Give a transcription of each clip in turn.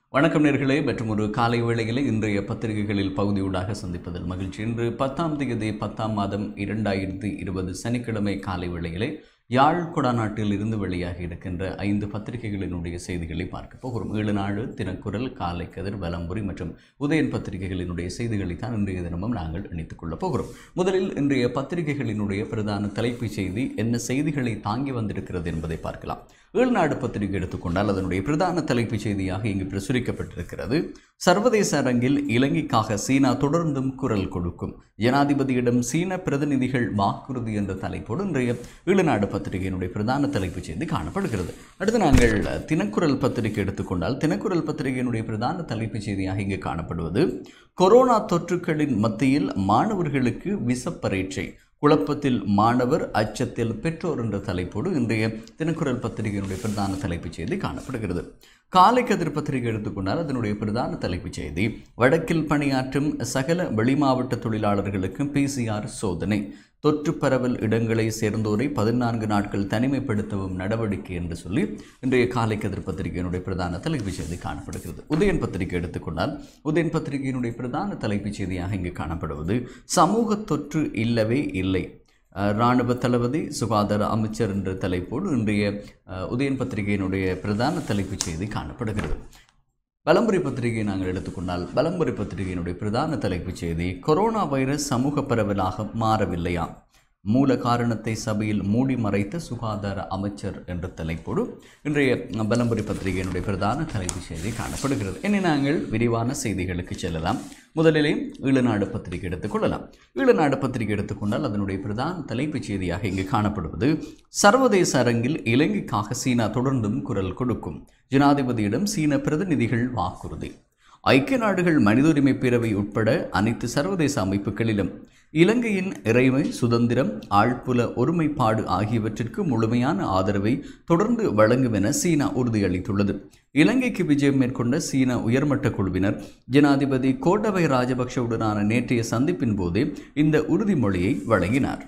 வணக்கம் நேர்களே மற்றும் ஒரு காலை வேளையிலே இன்றைய பத்திரிகைகளில் பகுதியூடாக சந்திப்பதில் மகிழ்ச்சி இன்று பத்தாம் தேதி பத்தாம் மாதம் இரண்டாயிரத்தி இருபது சனிக்கிழமை காலை வேளையிலே யாழ் கொடாநாட்டில் இருந்து வெளியாகி இருக்கின்ற ஐந்து பத்திரிகைகளினுடைய செய்திகளை பார்க்க போகிறோம் ஏழு நாடு தினக்குரல் காலை கதிர் வலம்புரி மற்றும் உதயன் பத்திரிகைகளினுடைய செய்திகளை தான் இன்றைய தினமும் நாங்கள் இணைத்துக் கொள்ளப் போகிறோம் முதலில் இன்றைய பத்திரிகைகளினுடைய பிரதான தலைப்புச் செய்தி என்ன செய்திகளை தாங்கி வந்திருக்கிறது என்பதை பார்க்கலாம் ஏழு நாடு பத்திரிகை எடுத்துக்கொண்டால் அதனுடைய பிரதான தலைப்புச் செய்தியாக இங்கு பிரசுரிக்கப்பட்டிருக்கிறது சர்வதேச அரங்கில் இலங்கைக்காக சீனா தொடர்ந்தும் குரல் கொடுக்கும் ஜனாதிபதியிடம் சீன பிரதிநிதிகள் வாக்குறுதி என்ற தலைப்போடு இன்றைய ஈழநாடு பத்திரிகையினுடைய பிரதான தலைப்புச் செய்தி காணப்படுகிறது அடுத்து நாங்கள் தினக்குரல் பத்திரிகை எடுத்துக்கொண்டால் தினக்குரல் பத்திரிகையினுடைய பிரதான தலைப்புச் செய்தியாக இங்கு காணப்படுவது கொரோனா தொற்றுக்களின் மத்தியில் மாணவர்களுக்கு விசப்பரீட்சை குழப்பத்தில் மாணவர் அச்சத்தில் பெற்றோர் என்ற தலைப்போடு இன்றைய தினக்குரல் பத்திரிகையினுடைய பிரதான தலைப்புச் செய்தி காணப்படுகிறது காலை கதிர் பத்திரிகை எடுத்துக்கொண்டால் அதனுடைய பிரதான தலைப்புச் செய்தி வடக்கில் பணியாற்றும் சகல வெளிமாவட்ட தொழிலாளர்களுக்கு பிசிஆர் சோதனை தொற்று பரவல் இடங்களை சேர்ந்தோரை பதினான்கு நாட்கள் தனிமைப்படுத்தவும் நடவடிக்கை என்று சொல்லி இன்றைய காலை கதிர் பத்திரிகையினுடைய பிரதான தலைப்புச் செய்தி காணப்படுகிறது உதயன் பத்திரிகை எடுத்துக்கொண்டால் உதயன் பத்திரிகையினுடைய பிரதான தலைப்புச் செய்தியாக இங்கு காணப்படுவது சமூக தொற்று இல்லவே இல்லை அஹ், இராணுவ தளபதி சுகாதார அமைச்சர் என்ற தலைப்போடு இன்றைய அஹ், உதயன் பத்திரிகையினுடைய பிரதான தலைப்புச் செய்தி காணப்படுகிறது பலம்புரி பத்திரிகையை நாங்கள் எடுத்துக்கொண்டால் பலம்புரி பத்திரிகையினுடைய பிரதான தலைப்புச் செய்தி கொரோனா வைரஸ் சமூக பரவலாக மாறவில்லையா மூல காரணத்தை சபையில் மூடி மறைத்த சுகாதார அமைச்சர் என்ற தலைப்போடு இன்றைய பலம்புரி பத்திரிகையினுடைய பிரதான தலைப்புச் செய்தி காணப்படுகிறது இனி நாங்கள் விரிவான செய்திகளுக்கு செல்லலாம் முதலிலே ஈழநாடு பத்திரிகை எடுத்துக்கொள்ளலாம் ஈழநாடு பத்திரிகை எடுத்துக்கொண்டால் அதனுடைய பிரதான தலைப்புச் செய்தியாக இங்கு காணப்படுவது சர்வதேச அரங்கில் இலங்கைக்காக சீனா தொடர்ந்தும் குரல் கொடுக்கும் ஜனாதிபதியிடம் சீன பிரதிநிதிகள் வாக்குறுதி ஐக்கிய நாடுகள் மனித உரிமை பேரவை உட்பட அனைத்து சர்வதேச அமைப்புகளிலும் இலங்கையின் இறைமை சுதந்திரம் ஆழ்புல ஒருமைப்பாடு ஆகியவற்றிற்கு முழுமையான ஆதரவை தொடர்ந்து வழங்கும் என சீனா உறுதியளித்துள்ளது இலங்கைக்கு விஜயம் மேற்கொண்ட சீன உயர்மட்ட குழுவினர் ஜனாதிபதி கோட்டபய ராஜபக்ஷவுடனான நேற்றைய சந்திப்பின் போதே இந்த உறுதிமொழியை வழங்கினார்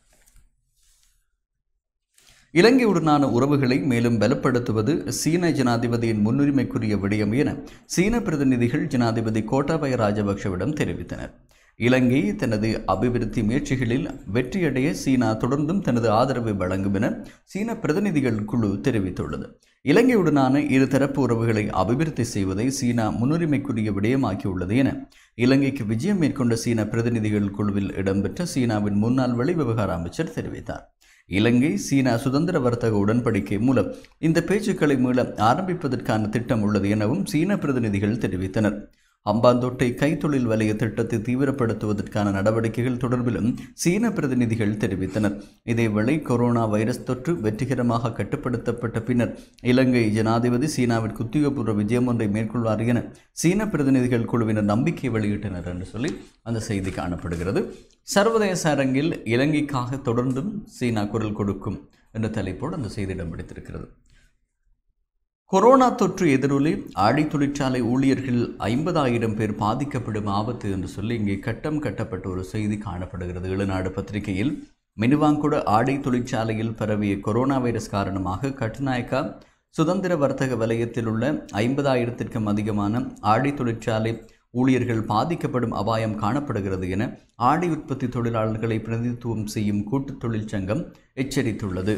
இலங்கையுடனான உறவுகளை மேலும் பலப்படுத்துவது சீன ஜனாதிபதியின் முன்னுரிமைக்குரிய விடயம் என சீன பிரதிநிதிகள் ஜனாதிபதி கோட்டாபய ராஜபக்ஷவிடம் தெரிவித்தனர் இலங்கை தனது அபிவிருத்தி முயற்சிகளில் வெற்றியடைய சீனா தொடர்ந்தும் தனது ஆதரவை வழங்கும் என சீன பிரதிநிதிகள் குழு தெரிவித்துள்ளது இலங்கையுடனான இருதரப்பு உறவுகளை அபிவிருத்தி செய்வதை சீனா முன்னுரிமைக்குரிய விடயமாக்கியுள்ளது என இலங்கைக்கு விஜயம் மேற்கொண்ட சீன பிரதிநிதிகள் குழுவில் இடம்பெற்ற சீனாவின் முன்னாள் வெளிவிவகார அமைச்சர் தெரிவித்தார் இலங்கை சீனா சுதந்திர வர்த்தக உடன்படிக்கை மூலம் இந்த பேச்சுக்களை மீள ஆரம்பிப்பதற்கான திட்டம் உள்ளது எனவும் சீன பிரதிநிதிகள் தெரிவித்தனர் அம்பாந்தோட்டை கைத்தொழில் வலய திட்டத்தை தீவிரப்படுத்துவதற்கான நடவடிக்கைகள் தொடர்பிலும் சீன பிரதிநிதிகள் தெரிவித்தனர் இதேவேளை கொரோனா வைரஸ் தொற்று வெற்றிகரமாக கட்டுப்படுத்தப்பட்ட பின்னர் இலங்கை ஜனாதிபதி சீனாவிற்கு உத்தியோகபூர்வ விஜயம் ஒன்றை மேற்கொள்வார் என சீன பிரதிநிதிகள் குழுவினர் நம்பிக்கை வெளியிட்டனர் என்று சொல்லி அந்த செய்தி காணப்படுகிறது சர்வதேச அரங்கில் இலங்கைக்காக தொடர்ந்தும் சீனா குரல் கொடுக்கும் என்ற தலைப்போடு அந்த செய்தி இடம் பிடித்திருக்கிறது கொரோனா தொற்று எதிரொலி ஆடை தொழிற்சாலை ஊழியர்கள் ஐம்பதாயிரம் பேர் பாதிக்கப்படும் ஆபத்து என்று சொல்லி இங்கே கட்டம் கட்டப்பட்ட ஒரு செய்தி காணப்படுகிறது இளநாடு பத்திரிகையில் மினுவாங்குட ஆடை தொழிற்சாலையில் பரவிய கொரோனா வைரஸ் காரணமாக கட்டுநாயக்கா சுதந்திர வர்த்தக வலயத்தில் உள்ள ஐம்பதாயிரத்திற்கும் அதிகமான ஆடை தொழிற்சாலை ஊழியர்கள் பாதிக்கப்படும் அபாயம் காணப்படுகிறது என ஆடை உற்பத்தி தொழிலாளர்களை பிரதிநிதித்துவம் செய்யும் கூட்டுத் தொழிற்சங்கம் எச்சரித்துள்ளது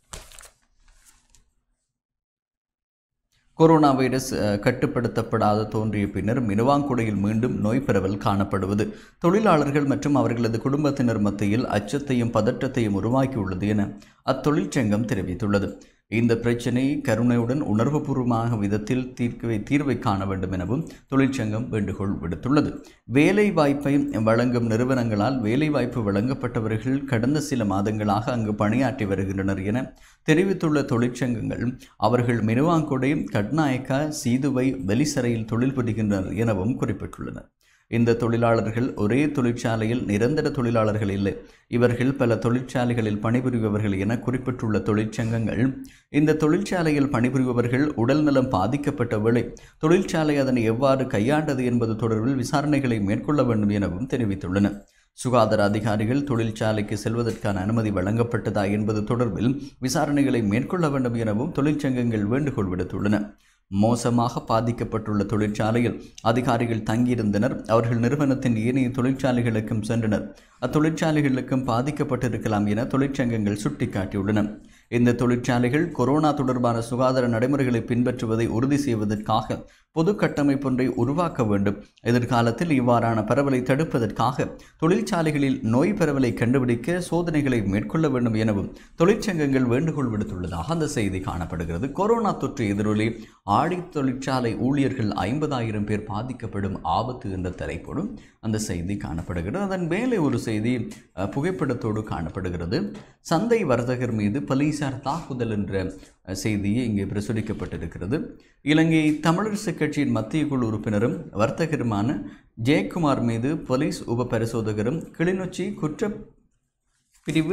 கொரோனா வைரஸ் அஹ், கட்டுப்படுத்தப்படாத தோன்றிய பின்னர் மினுவாங்குடையில் மீண்டும் நோய் பரவல் காணப்படுவது தொழிலாளர்கள் மற்றும் அவர்களது குடும்பத்தினர் மத்தியில் அச்சத்தையும் பதற்றத்தையும் உருவாக்கியுள்ளது என அத்தொழிற்சங்கம் தெரிவித்துள்ளது இந்த பிரச்சினை கருணையுடன் உணர்வுபூர்வமான விதத்தில் தீர்க்கவை தீர்வை காண வேண்டும் எனவும் தொழிற்சங்கம் வேண்டுகோள் விடுத்துள்ளது வேலை வாய்ப்பை வழங்கும் நிறுவனங்களால் வேலைவாய்ப்பு வழங்கப்பட்டவர்கள் கடந்த சில மாதங்களாக அங்கு பணியாற்றி வருகின்றனர் என தெரிவித்துள்ள தொழிற்சங்கங்கள் அவர்கள் மினுவாங்கொடை கட்நாயக்கா சீதுவை வெளிசரையில் தொழில் புரிகின்றனர் எனவும் குறிப்பிட்டுள்ளனர் இந்த தொழிலாளர்கள் ஒரே தொழிற்சாலையில் நிரந்தர தொழிலாளர்கள் இல்லை இவர்கள் பல தொழிற்சாலைகளில் பணிபுரிபவர்கள் என குறிப்பிட்டுள்ள தொழிற்சங்கங்கள் இந்த தொழிற்சாலையில் பணிபுரிபவர்கள் உடல்நலம் பாதிக்கப்பட்ட வேளை தொழிற்சாலை அதனை எவ்வாறு கையாண்டது என்பது தொடர்பில் விசாரணைகளை மேற்கொள்ள வேண்டும் எனவும் தெரிவித்துள்ளன சுகாதார அதிகாரிகள் தொழிற்சாலைக்கு செல்வதற்கான அனுமதி வழங்கப்பட்டதா என்பது தொடர்பில் விசாரணைகளை மேற்கொள்ள வேண்டும் எனவும் தொழிற்சங்கங்கள் வேண்டுகோள் விடுத்துள்ளன மோசமாக பாதிக்கப்பட்டுள்ள தொழிற்சாலையில் அதிகாரிகள் தங்கியிருந்தனர் அவர்கள் நிறுவனத்தின் ஏனைய தொழிற்சாலைகளுக்கும் சென்றனர் அத்தொழிற்சாலைகளுக்கும் பாதிக்கப்பட்டிருக்கலாம் என தொழிற்சங்கங்கள் சுட்டிக்காட்டியுள்ளன இந்த தொழிற்சாலைகள் கொரோனா தொடர்பான சுகாதார நடைமுறைகளை பின்பற்றுவதை உறுதி செய்வதற்காக பொது கட்டமைப்பொன்றை உருவாக்க வேண்டும் எதிர்காலத்தில் இவ்வாறான பரவலை தடுப்பதற்காக தொழிற்சாலைகளில் நோய் பரவலை கண்டுபிடிக்க சோதனைகளை மேற்கொள்ள வேண்டும் எனவும் தொழிற்சங்கங்கள் வேண்டுகோள் விடுத்துள்ளதாக அந்த செய்தி காணப்படுகிறது கொரோனா தொற்று எதிரொலி ஆடி தொழிற்சாலை ஊழியர்கள் ஐம்பதாயிரம் பேர் பாதிக்கப்படும் ஆபத்து என்ற தலைப்போடும் அந்த செய்தி காணப்படுகிறது அதன் மேலே ஒரு செய்தி அஹ், புகைப்படத்தோடு காணப்படுகிறது சந்தை வர்த்தகர் மீது போலீசார் தாக்குதல் என்ற அஹ், செய்தியே இங்கே பிரசுரிக்கப்பட்டிருக்கிறது இலங்கை தமிழரசு கட்சியின் மத்திய குழு உறுப்பினரும் வர்த்தகருமான ஜெயக்குமார் மீது போலீஸ் உப பரிசோதகரும் கிளிநொச்சி குற்ற பிரிவு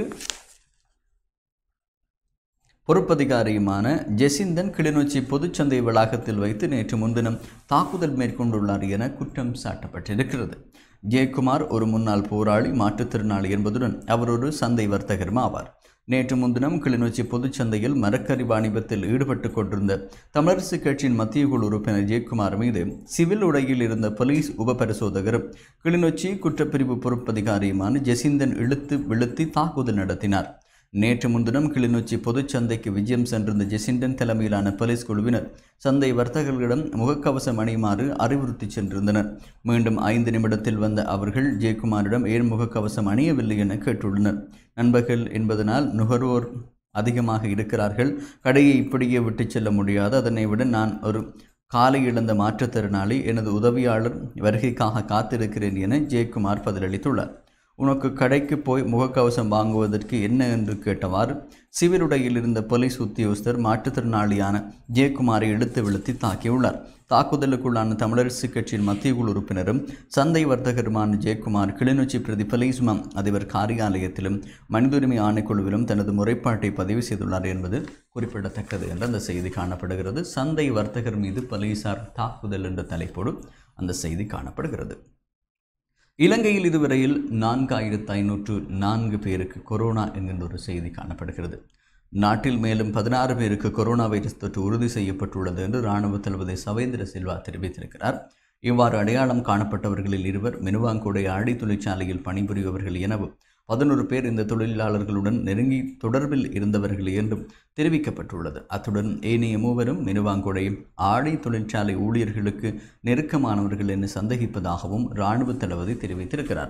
பொறுப்பதிகாரியுமான ஜெசிந்தன் கிளிநொச்சி பொதுச்சந்தை வளாகத்தில் வைத்து நேற்று முன்தினம் தாக்குதல் மேற்கொண்டுள்ளார் என குற்றம் சாட்டப்பட்டிருக்கிறது ஜெயக்குமார் ஒரு முன்னாள் போராளி மாற்றுத்திறனாளி என்பதுடன் அவர் ஒரு சந்தை வர்த்தகரும் ஆவார் நேற்று முன்தினம் கிளிநொச்சி பொதுச்சந்தையில் மரக்கறி வாணிபத்தில் ஈடுபட்டு கொண்டிருந்த தமிழரசு கட்சியின் மத்திய குழு உறுப்பினர் ஜெயக்குமார் மீது சிவில் உடையில் இருந்த போலீஸ் உப பரிசோதகரும் கிளிநொச்சி குற்றப்பிரிவு பொறுப்பதிகாரியுமான ஜெசிந்தன் இழுத்து விழுத்தி தாக்குதல் நடத்தினார் நேற்று முன்தினம் கிளிநொச்சி பொதுச்சந்தைக்கு விஜயம் சென்றிருந்த ஜெசிண்டன் தலைமையிலான போலீஸ் குழுவினர் சந்தை வர்த்தகர்களிடம் முகக்கவசம் அணியுமாறு அறிவுறுத்தி சென்றிருந்தனர் மீண்டும் ஐந்து நிமிடத்தில் வந்த அவர்கள் ஜெயக்குமாரிடம் ஏன் முகக்கவசம் அணியவில்லை என கேட்டுள்ளனர் நண்பர்கள் என்பதனால் நுகர்வோர் அதிகமாக இருக்கிறார்கள் கடையை இப்படியே விட்டுச் செல்ல முடியாது அதனை விட நான் ஒரு காலை இழந்த மாற்றுத்திறனாளி எனது உதவியாளர் வருகைக்காக காத்திருக்கிறேன் என ஜெயக்குமார் பதிலளித்துள்ளார் உனக்கு கடைக்கு போய் முகக்கவசம் வாங்குவதற்கு என்ன என்று கேட்டவாறு சிவிலுடையில் இருந்த போலீஸ் உத்தியோகஸ்தர் மாற்றுத்திறனாளியான ஜெயக்குமாரை இழுத்து விழுத்தி தாக்கியுள்ளார் தாக்குதலுக்குள்ளான தமிழரசு கட்சியின் மத்திய குழு உறுப்பினரும் சந்தை வர்த்தகருமான ஜெயக்குமார் கிளிநொச்சி பிரதி போலீஸ் ம அதிபர் காரியாலயத்திலும் மனித உரிமை ஆணைக்குழுவிலும் தனது முறைப்பாட்டை பதிவு செய்துள்ளார் என்பது குறிப்பிடத்தக்கது என்று அந்த செய்தி காணப்படுகிறது சந்தை வர்த்தகர் மீது போலீசார் தாக்குதல் என்ற தலைப்போடு அந்த செய்தி காணப்படுகிறது இலங்கையில் இதுவரையில் நான்காயிரத்து ஐநூற்று நான்கு பேருக்கு கொரோனா என்கின்ற ஒரு செய்தி காணப்படுகிறது நாட்டில் மேலும் பதினாறு பேருக்கு கொரோனா வைரஸ் தொற்று உறுதி செய்யப்பட்டுள்ளது என்று இராணுவ தளபதி சவேந்திர சில்வா தெரிவித்திருக்கிறார் இவ்வாறு அடையாளம் காணப்பட்டவர்களில் இருவர் மினுவாங்கோடை ஆடி தொழிற்சாலையில் பணிபுரிபவர்கள் எனவும் பதினொரு பேர் இந்த தொழிலாளர்களுடன் நெருங்கி தொடர்பில் இருந்தவர்கள் என்றும் தெரிவிக்கப்பட்டுள்ளது அத்துடன் ஏனைய மூவரும் மினுவாங்கொடை ஆடை தொழிற்சாலை ஊழியர்களுக்கு நெருக்கமானவர்கள் என்று சந்தேகிப்பதாகவும் இராணுவ தளபதி தெரிவித்திருக்கிறார்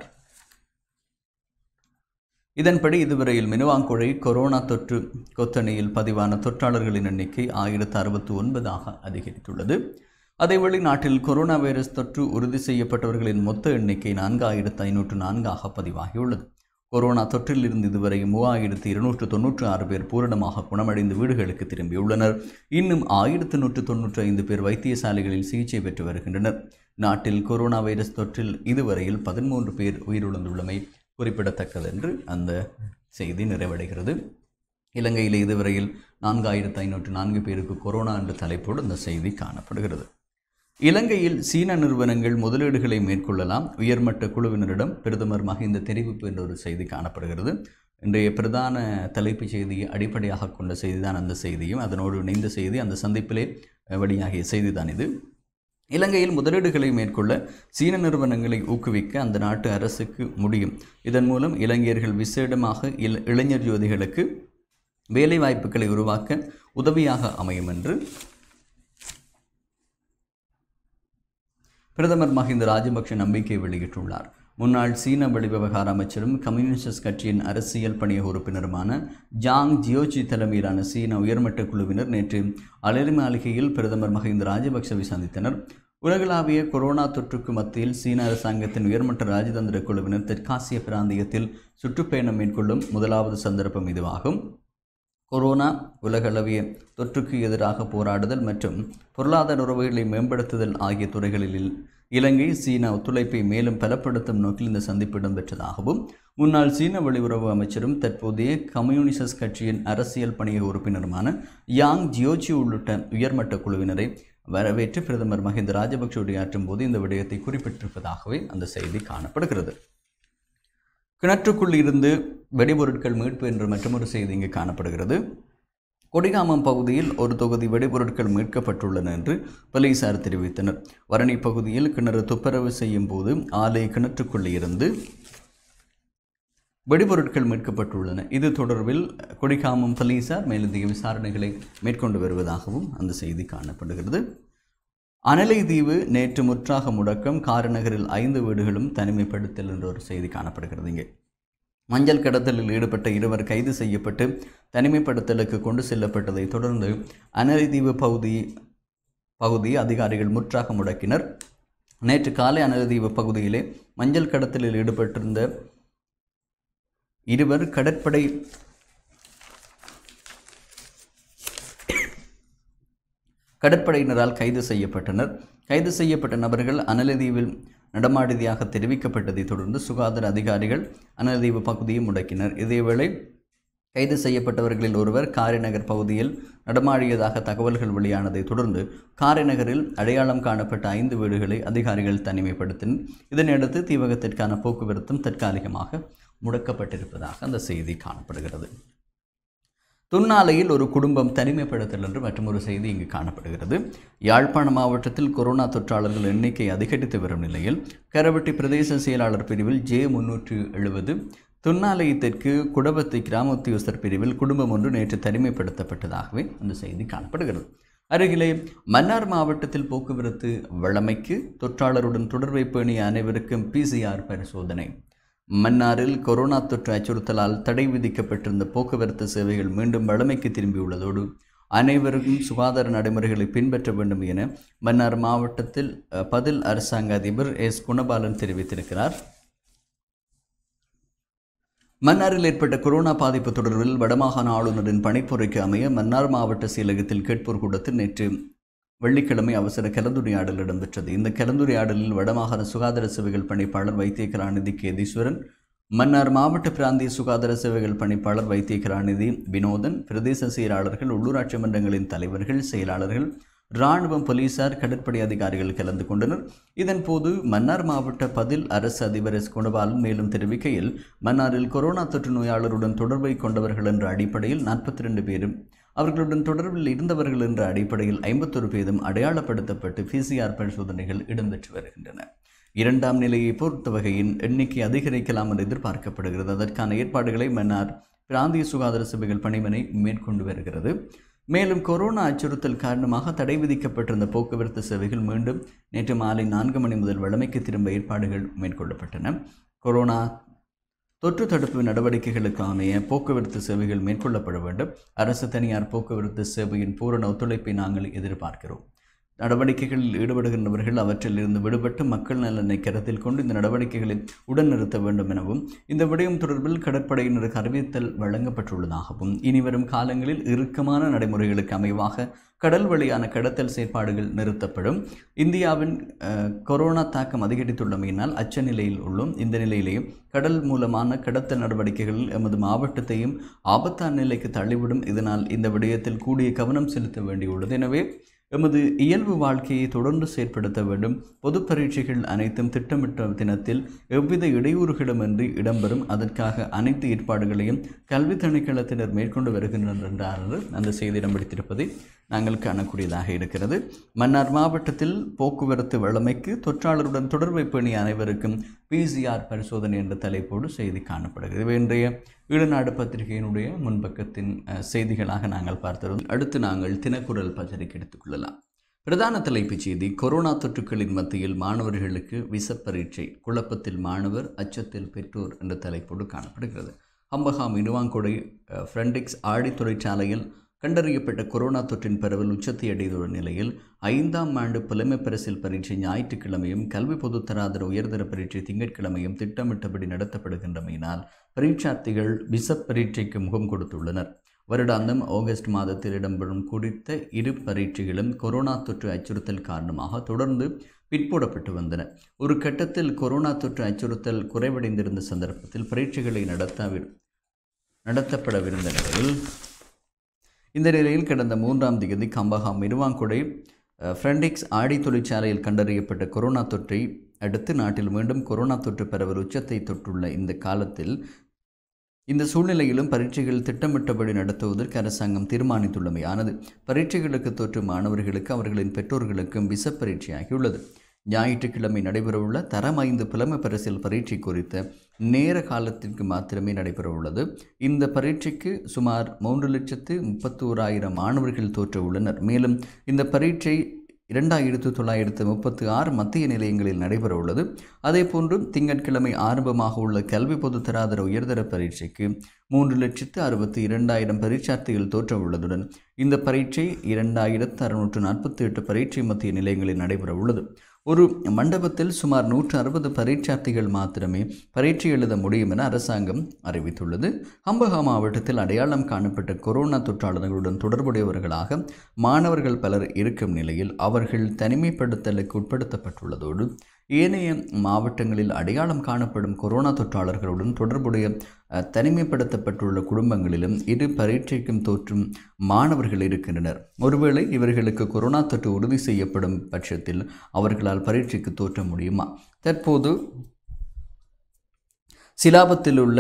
இதன்படி இதுவரையில் மினுவாங்குழை கொரோனா தொற்று கொத்தணியில் பதிவான தொற்றாளர்களின் எண்ணிக்கை ஆயிரத்து அறுபத்து ஒன்பதாக அதிகரித்துள்ளது அதேவேளை நாட்டில் கொரோனா வைரஸ் தொற்று உறுதி செய்யப்பட்டவர்களின் மொத்த எண்ணிக்கை நான்காயிரத்து ஐநூற்று நான்காக பதிவாகியுள்ளது கொரோனா தொற்றிலிருந்து இதுவரை மூவாயிரத்து இருநூற்று தொன்னூற்று ஆறு பேர் பூரணமாக குணமடைந்து வீடுகளுக்கு திரும்பியுள்ளனர் இன்னும் ஆயிரத்து நூற்று தொன்னூற்றி ஐந்து பேர் வைத்தியசாலைகளில் சிகிச்சை பெற்று வருகின்றனர் நாட்டில் கொரோனா வைரஸ் தொற்றில் இதுவரையில் பதிமூன்று பேர் உயிரிழந்துள்ளமை குறிப்பிடத்தக்கது என்று அந்த செய்தி நிறைவடைகிறது இலங்கையில் இதுவரையில் நான்காயிரத்து ஐநூற்று நான்கு பேருக்கு கொரோனா என்ற தலைப்போடு இந்த செய்தி காணப்படுகிறது இலங்கையில் சீன நிறுவனங்கள் முதலீடுகளை மேற்கொள்ளலாம் உயர்மட்ட குழுவினரிடம் பிரதமர் மஹிந்த தெரிவிப்பு என்ற ஒரு செய்தி காணப்படுகிறது இன்றைய பிரதான தலைப்புச் செய்தியை அடிப்படையாக கொண்ட செய்திதான் அந்த செய்தியும் அதனோடு இணைந்த செய்தி அந்த சந்திப்பிலே அஹ், வெளியாகிய செய்திதான் இது இலங்கையில் முதலீடுகளை மேற்கொள்ள சீன நிறுவனங்களை ஊக்குவிக்க அந்த நாட்டு அரசுக்கு முடியும் இதன் மூலம் இளைஞர்கள் விசேடமாக இள இளைஞர் யுவதிகளுக்கு வேலைவாய்ப்புகளை உருவாக்க உதவியாக அமையும் என்று பிரதமர் மஹிந்த ராஜபக்ஷ நம்பிக்கை வெளியிட்டுள்ளார் முன்னாள் சீன வெளிவிவகார அமைச்சரும் கம்யூனிஸ்ட் கட்சியின் அரசியல் பணிய உறுப்பினருமான ஜாங் ஜியோஜி தலைமையிலான சீன உயர்மட்ட குழுவினர் நேற்று அலரி மாளிகையில் பிரதமர் மஹிந்த ராஜபக்சவை சந்தித்தனர் உலகளாவிய கொரோனா தொற்றுக்கு மத்தியில் சீன அரசாங்கத்தின் உயர்மட்ட ராஜதந்திர குழுவினர் தெற்காசிய பிராந்தியத்தில் சுற்றுப்பயணம் மேற்கொள்ளும் முதலாவது சந்தர்ப்பம் இதுவாகும் கொரோனா உலகளவிய தொற்றுக்கு எதிராக போராடுதல் மற்றும் பொருளாதார உறவுகளை மேம்படுத்துதல் ஆகிய துறைகளில் இலங்கை சீனா ஒத்துழைப்பை மேலும் பலப்படுத்தும் நோக்கில் இந்த சந்திப்பு இடம்பெற்றதாகவும் முன்னாள் சீன வெளியுறவு அமைச்சரும் தற்போதைய கம்யூனிஸ்ட் கட்சியின் அரசியல் பணிய உறுப்பினருமான யாங் ஜியோஜி உள்ளிட்ட உயர்மட்ட குழுவினரை வரவேற்று பிரதமர் மஹிந்த ராஜபக்ஷ உரையாற்றும் போது இந்த விடயத்தை குறிப்பிட்டிருப்பதாகவே அந்த செய்தி காணப்படுகிறது கிணற்றுக்குள் இருந்து வெடிபொருட்கள் மீட்பு என்ற மற்றொரு செய்தி இங்கு காணப்படுகிறது கொடிகாமம் பகுதியில் ஒரு தொகுதி வெடிபொருட்கள் மீட்கப்பட்டுள்ளன என்று போலீசார் தெரிவித்தனர் வரணி பகுதியில் கிணறு துப்புரவு செய்யும் போது ஆலை கிணற்றுக்குள்ளே இருந்து வெடிபொருட்கள் மீட்கப்பட்டுள்ளன இது தொடர்பில் கொடிகாமம் போலீசார் மேலதிக விசாரணைகளை மேற்கொண்டு வருவதாகவும் அந்த செய்தி காணப்படுகிறது அனலை தீவு நேற்று முற்றாக முடக்கம் காரநகரில் ஐந்து வீடுகளும் தனிமைப்படுத்தல் என்ற ஒரு செய்தி காணப்படுகிறது இங்கே மஞ்சள் கடத்தலில் ஈடுபட்ட இருவர் கைது செய்யப்பட்டு தனிமைப்படுத்தலுக்கு கொண்டு செல்லப்பட்டதை தொடர்ந்து அனலைதீவு பகுதி பகுதி அதிகாரிகள் முற்றாக முடக்கினர் நேற்று காலை அனலதீவு பகுதியிலே மஞ்சள் கடத்தலில் ஈடுபட்டிருந்த இருவர் கடற்படை கடற்படையினரால் கைது செய்யப்பட்டனர் கைது செய்யப்பட்ட நபர்கள் அனலதீவில் நடமாடியதாக தெரிவிக்கப்பட்டதை தொடர்ந்து சுகாதார அதிகாரிகள் அனலதீவு பகுதியை முடக்கினர் இதேவேளை கைது செய்யப்பட்டவர்களில் ஒருவர் காரைநகர் பகுதியில் நடமாடியதாக தகவல்கள் வெளியானதை தொடர்ந்து காரைநகரில் அடையாளம் காணப்பட்ட ஐந்து வீடுகளை அதிகாரிகள் தனிமைப்படுத்தினர் இதனையடுத்து தீவகத்திற்கான போக்குவரத்தும் தற்காலிகமாக முடக்கப்பட்டிருப்பதாக அந்த செய்தி காணப்படுகிறது துன்னாலையில் ஒரு குடும்பம் தனிமைப்படுத்தல் என்று மற்றொரு செய்தி இங்கு காணப்படுகிறது யாழ்ப்பாண மாவட்டத்தில் கொரோனா தொற்றாளர்கள் எண்ணிக்கை அதிகரித்து வரும் நிலையில் கரவட்டி பிரதேச செயலாளர் பிரிவில் ஜே முன்னூற்று எழுபது துன்னாலை தெற்கு குடபத்தி கிராம உத்தியோகஸ்தர் பிரிவில் குடும்பம் ஒன்று நேற்று தனிமைப்படுத்தப்பட்டதாகவே அந்த செய்தி காணப்படுகிறது அருகிலே மன்னார் மாவட்டத்தில் போக்குவரத்து வழமைக்கு தொற்றாளருடன் தொடர்பை பேணிய அனைவருக்கும் பிசிஆர் பரிசோதனை மன்னாரில் கொரோனா தொற்று அச்சுறுத்தலால் தடை விதிக்கப்பட்டிருந்த போக்குவரத்து சேவைகள் மீண்டும் வழமைக்கு திரும்பியுள்ளதோடு அனைவருக்கும் சுகாதார நடைமுறைகளை பின்பற்ற வேண்டும் என மன்னார் மாவட்டத்தில் அஹ், பதில் அரசாங்க அதிபர் எஸ் குணபாலன் தெரிவித்திருக்கிறார் மன்னாரில் ஏற்பட்ட கொரோனா பாதிப்பு தொடர்பில் வடமாகாண ஆளுநரின் பணிப்புரைக்கு அமைய மன்னார் மாவட்ட செயலகத்தில் கேட்போர் கூடத்தில் நேற்று வெள்ளிக்கிழமை அவசர கலந்துரையாடல் இடம்பெற்றது இந்த கலந்துரையாடலில் வடமாகாண சுகாதார சேவைகள் பணிப்பாளர் வைத்திய கலாநிதி கேதீஸ்வரன் மன்னார் மாவட்ட பிராந்திய சுகாதார சேவைகள் பணிப்பாளர் வைத்திய கலாநிதி வினோதன் பிரதேச செயலாளர்கள் உள்ளூராட்சி மன்றங்களின் தலைவர்கள் செயலாளர்கள் இராணுவம் போலீசார் கடற்படை அதிகாரிகள் கலந்து கொண்டனர் இதன்போது மன்னார் மாவட்ட பதில் அரசு அதிபர் எஸ் குணபாலன் மேலும் தெரிவிக்கையில் மன்னாரில் கொரோனா தொற்று நோயாளருடன் தொடர்பை கொண்டவர்கள் என்ற அடிப்படையில் நாற்பத்தி ரெண்டு பேரும் அவர்களுடன் தொடர்பில் இருந்தவர்கள் என்ற அடிப்படையில் ஐம்பத்தொரு பேரும் அடையாளப்படுத்தப்பட்டு பிசிஆர் பரிசோதனைகள் இடம்பெற்று வருகின்றன இரண்டாம் நிலையை பொறுத்த வகையின் எண்ணிக்கை அதிகரிக்கலாம் என்று எதிர்பார்க்கப்படுகிறது அதற்கான ஏற்பாடுகளை மன்னார் பிராந்திய சுகாதார சபைகள் பணிமனை மேற்கொண்டு வருகிறது மேலும் கொரோனா அச்சுறுத்தல் காரணமாக தடை விதிக்கப்பட்டிருந்த போக்குவரத்து சேவைகள் மீண்டும் நேற்று மாலை நான்கு மணி முதல் வழமைக்கு திரும்ப ஏற்பாடுகள் மேற்கொள்ளப்பட்டன கொரோனா தொற்று தடுப்பு நடவடிக்கைகளுக்கு அமைய போக்குவரத்து சேவைகள் மேற்கொள்ளப்பட வேண்டும் அரசு தனியார் போக்குவரத்து சேவையின் பூரண ஒத்துழைப்பை நாங்கள் எதிர்பார்க்கிறோம் நடவடிக்கைகளில் ஈடுபடுகின்றவர்கள் அவற்றில் இருந்து விடுபட்டு மக்கள் நலனை கருத்தில் கொண்டு இந்த நடவடிக்கைகளை உடன் நிறுத்த வேண்டும் எனவும் இந்த விடயம் தொடர்பில் கடற்படையினருக்கு அறிவித்தல் வழங்கப்பட்டுள்ளதாகவும் இனிவரும் காலங்களில் இறுக்கமான நடைமுறைகளுக்கு அமைவாக கடல் வழியான கடத்தல் செயற்பாடுகள் நிறுத்தப்படும் இந்தியாவின் அஹ், கொரோனா தாக்கம் அதிகரித்துள்ளமையினால் அச்ச நிலையில் உள்ளோம் இந்த நிலையிலேயே கடல் மூலமான கடத்தல் நடவடிக்கைகளில் எமது மாவட்டத்தையும் ஆபத்தான நிலைக்கு தள்ளிவிடும் இதனால் இந்த விடயத்தில் கூடிய கவனம் செலுத்த வேண்டியுள்ளது எனவே எமது இயல்பு வாழ்க்கையை தொடர்ந்து செயற்படுத்த வேண்டும் பொது பரீட்சைகள் அனைத்தும் திட்டமிட்ட தினத்தில் எவ்வித இடையூறுகளுமின்றி இடம்பெறும் அதற்காக அனைத்து ஏற்பாடுகளையும் கல்வி திணைக்களத்தினர் மேற்கொண்டு வருகின்றனர் என்றார் அந்த செய்தி இடம்பிடித்திருப்பதை நாங்கள் காணக்கூடியதாக இருக்கிறது மன்னார் மாவட்டத்தில் போக்குவரத்து வழமைக்கு தொற்றாளருடன் தொடர்பை பேணிய அனைவருக்கும் பிசிஆர் பரிசோதனை என்ற தலைப்போடு செய்தி காணப்படுகிறது இவை இன்றைய ஈழநாடு பத்திரிகையினுடைய முன்பக்கத்தின் அஹ், செய்திகளாக நாங்கள் பார்த்தோம் அடுத்து நாங்கள் தினக்குரல் பத்திரிகை எடுத்துக்கொள்ளலாம் பிரதான தலைப்புச் செய்தி கொரோனா தொற்றுக்களின் மத்தியில் மாணவர்களுக்கு விச பரீட்சை குழப்பத்தில் மாணவர் அச்சத்தில் பெற்றோர் என்ற தலைப்போடு காணப்படுகிறது ஹம்பகாம் இனுவாங்கொடை அஹ், ஃப்ரெண்டிக்ஸ் ஆடி தொழிற்சாலையில் கண்டறியப்பட்ட கொரோனா தொற்றின் பரவல் உச்சத்தை அடைந்துள்ள நிலையில் ஐந்தாம் ஆண்டு புலமை பரிசில் பரீட்சை ஞாயிற்றுக்கிழமையும் கல்வி பொதுத்தராதர உயர்தர பரீட்சை திங்கட்கிழமையும் திட்டமிட்டபடி நடத்தப்படுகின்றமையினால் பரீட்சார்த்திகள் விச பரீட்சைக்கு முகம் கொடுத்துள்ளனர் வருடாந்தம் ஆகஸ்ட் மாதத்தில் இடம்பெறும் குறித்த இரு பரீட்சைகளும் கொரோனா தொற்று அச்சுறுத்தல் காரணமாக தொடர்ந்து பிற்போடப்பட்டு வந்தன ஒரு கட்டத்தில் கொரோனா தொற்று அச்சுறுத்தல் குறைவடைந்திருந்த சந்தர்ப்பத்தில் பரீட்சைகளை நடத்த நடத்தப்படவிருந்த நிலையில் இந்த நிலையில் கடந்த மூன்றாம் தேதி கம்பஹாம் இருவாங்குடை அஹ், ஃப்ரெண்டிக்ஸ் ஆடி தொழிற்சாலையில் கண்டறியப்பட்ட கொரோனா தொற்றை அடுத்து நாட்டில் மீண்டும் கொரோனா தொற்று பரவல் உச்சத்தை தொட்டுள்ள இந்த காலத்தில் இந்த சூழ்நிலையிலும் பரீட்சைகள் திட்டமிட்டபடி நடத்துவதற்கு அரசாங்கம் தீர்மானித்துள்ளமையானது பரீட்சைகளுக்கு தோற்றும் மாணவர்களுக்கு அவர்களின் பெற்றோர்களுக்கும் விச பரீட்சையாகியுள்ளது ஞாயிற்றுக்கிழமை நடைபெறவுள்ள தரம் ஐந்து புலமை பரிசில் பரீட்சை குறித்த நேர காலத்திற்கு மாத்திரமே நடைபெறவுள்ளது இந்த பரீட்சைக்கு சுமார் மூன்று லட்சத்து முப்பத்தோராயிரம் மாணவர்கள் தோற்ற உள்ளனர் மேலும் இந்த பரீட்சை இரண்டாயிரத்து தொள்ளாயிரத்து முப்பத்து ஆறு மத்திய நிலையங்களில் நடைபெறவுள்ளது அதேபோன்று திங்கட்கிழமை ஆரம்பமாக உள்ள கல்வி பொதுத்தராதர உயர்தர பரீட்சைக்கு மூன்று லட்சத்து அறுபத்தி இரண்டாயிரம் பரீட்சார்த்திகள் தோற்ற உள்ளதுடன் இந்த பரீட்சை இரண்டாயிரத்து அறுநூற்று நாற்பத்தி எட்டு பரீட்சை மத்திய நிலையங்களில் நடைபெற உள்ளது ஒரு மண்டபத்தில் சுமார் நூற்று அறுபது பரீட்சார்த்திகள் மாத்திரமே பரீட்சை எழுத முடியும் என அரசாங்கம் அறிவித்துள்ளது ஹம்பகா மாவட்டத்தில் அடையாளம் காணப்பட்ட கொரோனா தொற்றாளர்களுடன் தொடர்புடையவர்களாக மாணவர்கள் பலர் இருக்கும் நிலையில் அவர்கள் தனிமைப்படுத்தலுக்கு உட்படுத்தப்பட்டுள்ளதோடு ஏனைய மாவட்டங்களில் அடையாளம் காணப்படும் கொரோனா தொற்றாளர்களுடன் தொடர்புடைய அஹ், தனிமைப்படுத்தப்பட்டுள்ள குடும்பங்களிலும் இரு பரீட்சைக்கும் தோற்றும் மாணவர்கள் இருக்கின்றனர் ஒருவேளை இவர்களுக்கு கொரோனா தொற்று உறுதி செய்யப்படும் பட்சத்தில் அவர்களால் பரீட்சைக்கு தோற்ற முடியுமா தற்போது சிலாபத்தில் உள்ள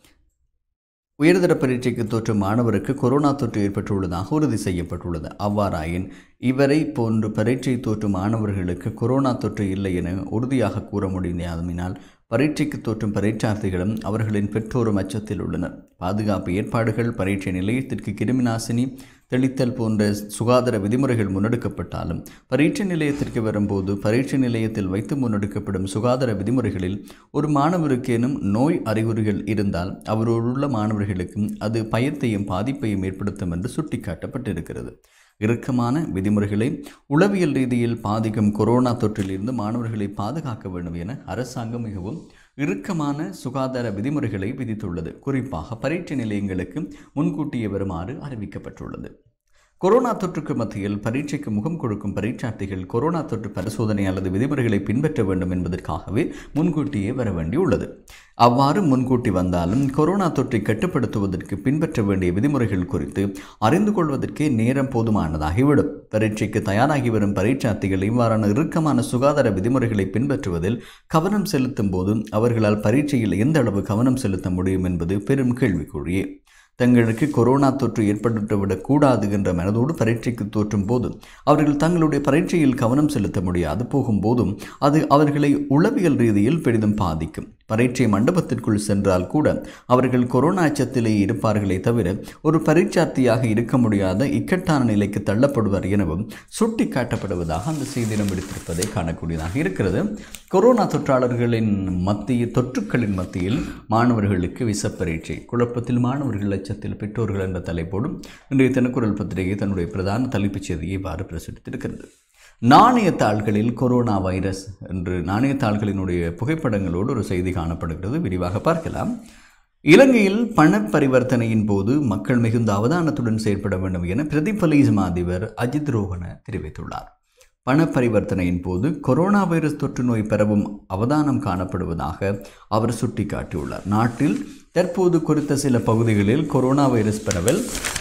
உயர்தர பரீட்சைக்கு தோற்றும் மாணவருக்கு கொரோனா தொற்று ஏற்பட்டுள்ளதாக உறுதி செய்யப்பட்டுள்ளது அவ்வாறாயின் இவரை போன்று பரீட்சை தோற்றும் மாணவர்களுக்கு கொரோனா தொற்று இல்லை என உறுதியாக கூற முடியாதமினால் பரீட்சைக்கு தோற்றும் பரீட்சார்த்திகளும் அவர்களின் பெற்றோரும் அச்சத்தில் உள்ளனர் பாதுகாப்பு ஏற்பாடுகள் பரீட்சை நிலையத்திற்கு கிருமிநாசினி தெளித்தல் போன்ற சுகாதார விதிமுறைகள் முன்னெடுக்கப்பட்டாலும் பரீட்சை நிலையத்திற்கு வரும்போது பரீட்சை நிலையத்தில் வைத்து முன்னெடுக்கப்படும் சுகாதார விதிமுறைகளில் ஒரு மாணவருக்கேனும் நோய் அறிகுறிகள் இருந்தால் அவரோடுள்ள மாணவர்களுக்கும் அது பயத்தையும் பாதிப்பையும் ஏற்படுத்தும் என்று சுட்டிக்காட்டப்பட்டிருக்கிறது இறுக்கமான விதிமுறைகளை உளவியல் ரீதியில் பாதிக்கும் கொரோனா தொற்றிலிருந்து மாணவர்களை பாதுகாக்க வேண்டும் என அரசாங்கம் மிகவும் இறுக்கமான சுகாதார விதிமுறைகளை விதித்துள்ளது குறிப்பாக பரீட்சை நிலையங்களுக்கு முன்கூட்டியே வருமாறு அறிவிக்கப்பட்டுள்ளது கொரோனா தொற்றுக்கு மத்தியில் பரீட்சைக்கு முகம் கொடுக்கும் பரீட்சார்த்திகள் கொரோனா தொற்று பரிசோதனை அல்லது விதிமுறைகளை பின்பற்ற வேண்டும் என்பதற்காகவே முன்கூட்டியே வர வேண்டியுள்ளது அவ்வாறு முன்கூட்டி வந்தாலும் கொரோனா தொற்றை கட்டுப்படுத்துவதற்கு பின்பற்ற வேண்டிய விதிமுறைகள் குறித்து அறிந்து கொள்வதற்கே நேரம் போதுமானதாகிவிடும் பரீட்சைக்கு தயாராகி வரும் பரீட்சார்த்திகள் இவ்வாறான இறுக்கமான சுகாதார விதிமுறைகளை பின்பற்றுவதில் கவனம் செலுத்தும் போது அவர்களால் பரீட்சையில் எந்த அளவு கவனம் செலுத்த முடியும் என்பது பெரும் கேள்விக்குறியே தங்களுக்கு கொரோனா தொற்று ஏற்பட்டுவிடக் கூடாது என்ற மனதோடு பரீட்சைக்கு தோற்றும் போது அவர்கள் தங்களுடைய பரீட்சையில் கவனம் செலுத்த முடியாது போகும்போதும் அது அவர்களை உளவியல் ரீதியில் பெரிதும் பாதிக்கும் பரீட்சை மண்டபத்திற்குள் சென்றால் கூட அவர்கள் கொரோனா அச்சத்திலே இருப்பார்களே தவிர ஒரு பரீட்சார்த்தியாக இருக்க முடியாத இக்கட்டான நிலைக்கு தள்ளப்படுவர் எனவும் சுட்டி காட்டப்படுவதாக அந்த செய்தியிடம் எடுத்திருப்பதை காணக்கூடியதாக இருக்கிறது கொரோனா தொற்றாளர்களின் மத்திய தொற்றுக்களின் மத்தியில் மாணவர்களுக்கு விச பரீட்சை குழப்பத்தில் மாணவர்கள் அச்சத்தில் பெற்றோர்கள் என்ற தலைப்போடும் இன்றைய தினக்குரல் பத்திரிகை தன்னுடைய பிரதான தலைப்புச் செய்தியை இவ்வாறு பிரசுரித்திருக்கிறது நாணயத்தாள்களில் கொரோனா வைரஸ் என்று நாணயத்தாள்களினுடைய புகைப்படங்களோடு ஒரு செய்தி காணப்படுகிறது விரிவாக பார்க்கலாம் இலங்கையில் பண பரிவர்த்தனையின் போது மக்கள் மிகுந்த அவதானத்துடன் செயற்பட வேண்டும் என பிரதிபலிஸ்மா அதிபர் அஜித் ரோஹன தெரிவித்துள்ளார் பண பரிவர்த்தனையின் போது கொரோனா வைரஸ் தொற்று நோய் பரவும் அவதானம் காணப்படுவதாக அவர் சுட்டிக்காட்டியுள்ளார் நாட்டில் தற்போது குறித்த சில பகுதிகளில் கொரோனா வைரஸ் பரவல்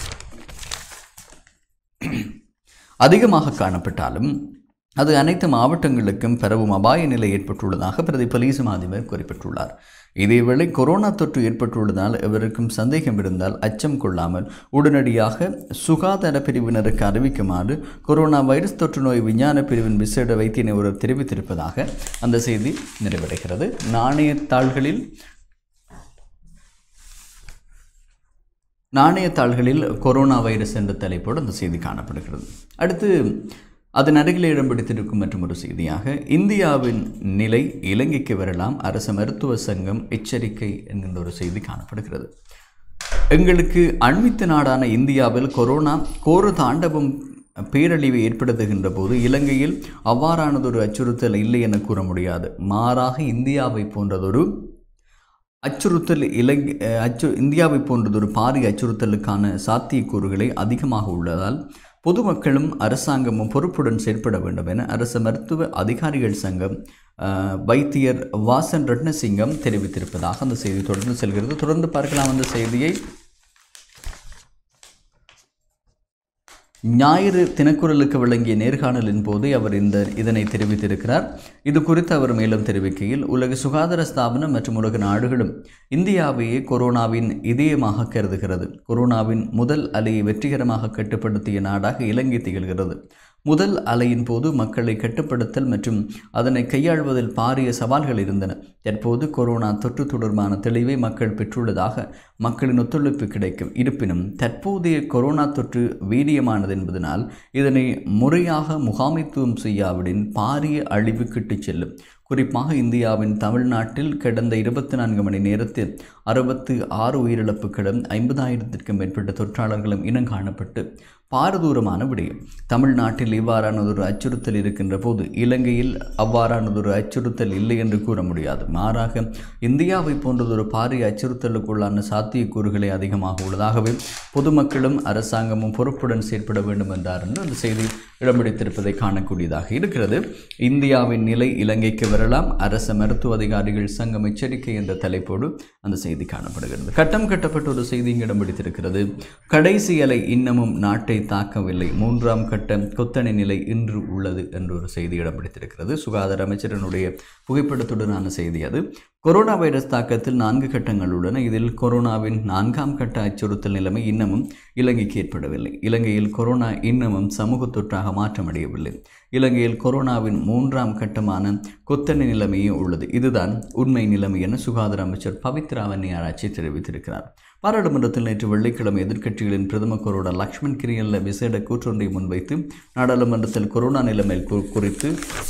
அதிகமாக காணப்பட்டாலும் அது அனைத்து மாவட்டங்களுக்கும் பரவும் அபாய நிலை ஏற்பட்டுள்ளதாக பிரதி போலீஸ் அதிபர் குறிப்பிட்டுள்ளார் இதேவேளை கொரோனா தொற்று ஏற்பட்டுள்ளதால் எவருக்கும் சந்தேகம் இருந்தால் அச்சம் கொள்ளாமல் உடனடியாக சுகாதார பிரிவினருக்கு அறிவிக்குமாறு கொரோனா வைரஸ் தொற்று நோய் விஞ்ஞான பிரிவின் விசேட வைத்திய நிபுணர் தெரிவித்திருப்பதாக அந்த செய்தி நிறைவடைகிறது நாணயத்தாள்களில் நாணயத்தாள்களில் கொரோனா வைரஸ் என்ற தலைப்போடு அந்த செய்தி காணப்படுகிறது அடுத்து அதன் அருகில் இடம் பிடித்திருக்கும் மற்றும் ஒரு செய்தியாக இந்தியாவின் நிலை இலங்கைக்கு வரலாம் அரசு மருத்துவ சங்கம் எச்சரிக்கை என்கின்ற ஒரு செய்தி காணப்படுகிறது எங்களுக்கு அண்மித்த நாடான இந்தியாவில் கொரோனா கோர தாண்டவம் பேரழிவை ஏற்படுத்துகின்ற போது இலங்கையில் அவ்வாறானதொரு அச்சுறுத்தல் இல்லை என கூற முடியாது மாறாக இந்தியாவை போன்றதொரு அச்சுறுத்தல் இலங்கை அச்சு இந்தியாவை போன்றதொரு பாரிய அச்சுறுத்தலுக்கான சாத்தியக்கூறுகளை அதிகமாக உள்ளதால் பொதுமக்களும் அரசாங்கமும் பொறுப்புடன் செயற்பட வேண்டும் என அரசு மருத்துவ அதிகாரிகள் சங்கம் அஹ், வைத்தியர் வாசன் ரட்னசிங்கம் தெரிவித்திருப்பதாக அந்த செய்தி தொடர்ந்து செல்கிறது தொடர்ந்து பார்க்கலாம் அந்த செய்தியை ஞாயிறு தினக்குரலுக்கு வழங்கிய நேர்காணலின் போது அவர் இந்த இதனை தெரிவித்திருக்கிறார் இது குறித்து அவர் மேலும் தெரிவிக்கையில் உலக சுகாதார ஸ்தாபனம் மற்றும் உலக நாடுகளும் இந்தியாவையே கொரோனாவின் இதயமாக கருதுகிறது கொரோனாவின் முதல் அலையை வெற்றிகரமாக கட்டுப்படுத்திய நாடாக இலங்கை திகழ்கிறது முதல் அலையின் போது மக்களை கட்டுப்படுத்தல் மற்றும் அதனை கையாள்வதில் பாரிய சவால்கள் இருந்தன தற்போது கொரோனா தொற்று தொடர்பான தெளிவை மக்கள் பெற்றுள்ளதாக மக்களின் ஒத்துழைப்பு கிடைக்கும் இருப்பினும் தற்போதைய கொரோனா தொற்று வீரியமானது என்பதனால் இதனை முறையாக முகாமைத்துவம் செய்யாவிடின் பாரிய அழிவு கிட்டுச் செல்லும் குறிப்பாக இந்தியாவின் தமிழ்நாட்டில் கடந்த இருபத்தி நான்கு மணி நேரத்தில் அறுபத்து ஆறு உயிரிழப்புகளும் ஐம்பதாயிரத்திற்கும் மேற்பட்ட தொற்றாளர்களும் இனங்காணப்பட்டு பாரதூரமான விடயம் தமிழ்நாட்டில் இவ்வாறானதொரு அச்சுறுத்தல் இருக்கின்ற போது இலங்கையில் அவ்வாறானதொரு அச்சுறுத்தல் இல்லை என்று கூற முடியாது மாறாக இந்தியாவை போன்றதொரு பாரிய அச்சுறுத்தலுக்குள்ளான சாத்தியக்கூறுகளே அதிகமாக உள்ளதாகவே பொதுமக்களும் அரசாங்கமும் பொறுப்புடன் செயற்பட வேண்டும் என்றார் என்று அந்த செய்தி இடம் பிடித்திருப்பதை காணக்கூடியதாக இருக்கிறது இந்தியாவின் நிலை இலங்கைக்கு வரலாம் அரச மருத்துவ அதிகாரிகள் சங்கம் எச்சரிக்கை என்ற தலைப்போடு அந்த செய்தி காணப்படுகிறது கட்டம் கட்டப்பட்ட ஒரு செய்தி இங்கு இடம் பிடித்திருக்கிறது கடைசி அலை இன்னமும் நாட்டை தாக்கவில்லை மூன்றாம் கட்ட கொத்தணி நிலை இன்று உள்ளது என்று ஒரு செய்தி இடம் பிடித்திருக்கிறது சுகாதார அமைச்சரனுடைய புகைப்படத்துடனான செய்தி அது கொரோனா வைரஸ் தாக்கத்தில் நான்கு கட்டங்கள் உள்ளன இதில் கொரோனாவின் நான்காம் கட்ட அச்சுறுத்தல் நிலைமை இன்னமும் இலங்கைக்கு ஏற்படவில்லை இலங்கையில் கொரோனா இன்னமும் சமூக தொற்றாக மாற்றமடையவில்லை இலங்கையில் கொரோனாவின் மூன்றாம் கட்டமான கொத்தணி நிலைமையே உள்ளது இதுதான் உண்மை நிலைமை என சுகாதார அமைச்சர் பவித்ரா வன்னியாராய்ச்சி தெரிவித்திருக்கிறார் பாராளுமன்றத்தில் நேற்று வெள்ளிக்கிழமை எதிர்க்கட்சிகளின் பிரதம கொரோனா லக்ஷ்மண் கிரியல்ல விசேட கூற்றொன்றை முன்வைத்து நாடாளுமன்றத்தில் கொரோனா நிலைமை கு- குறித்து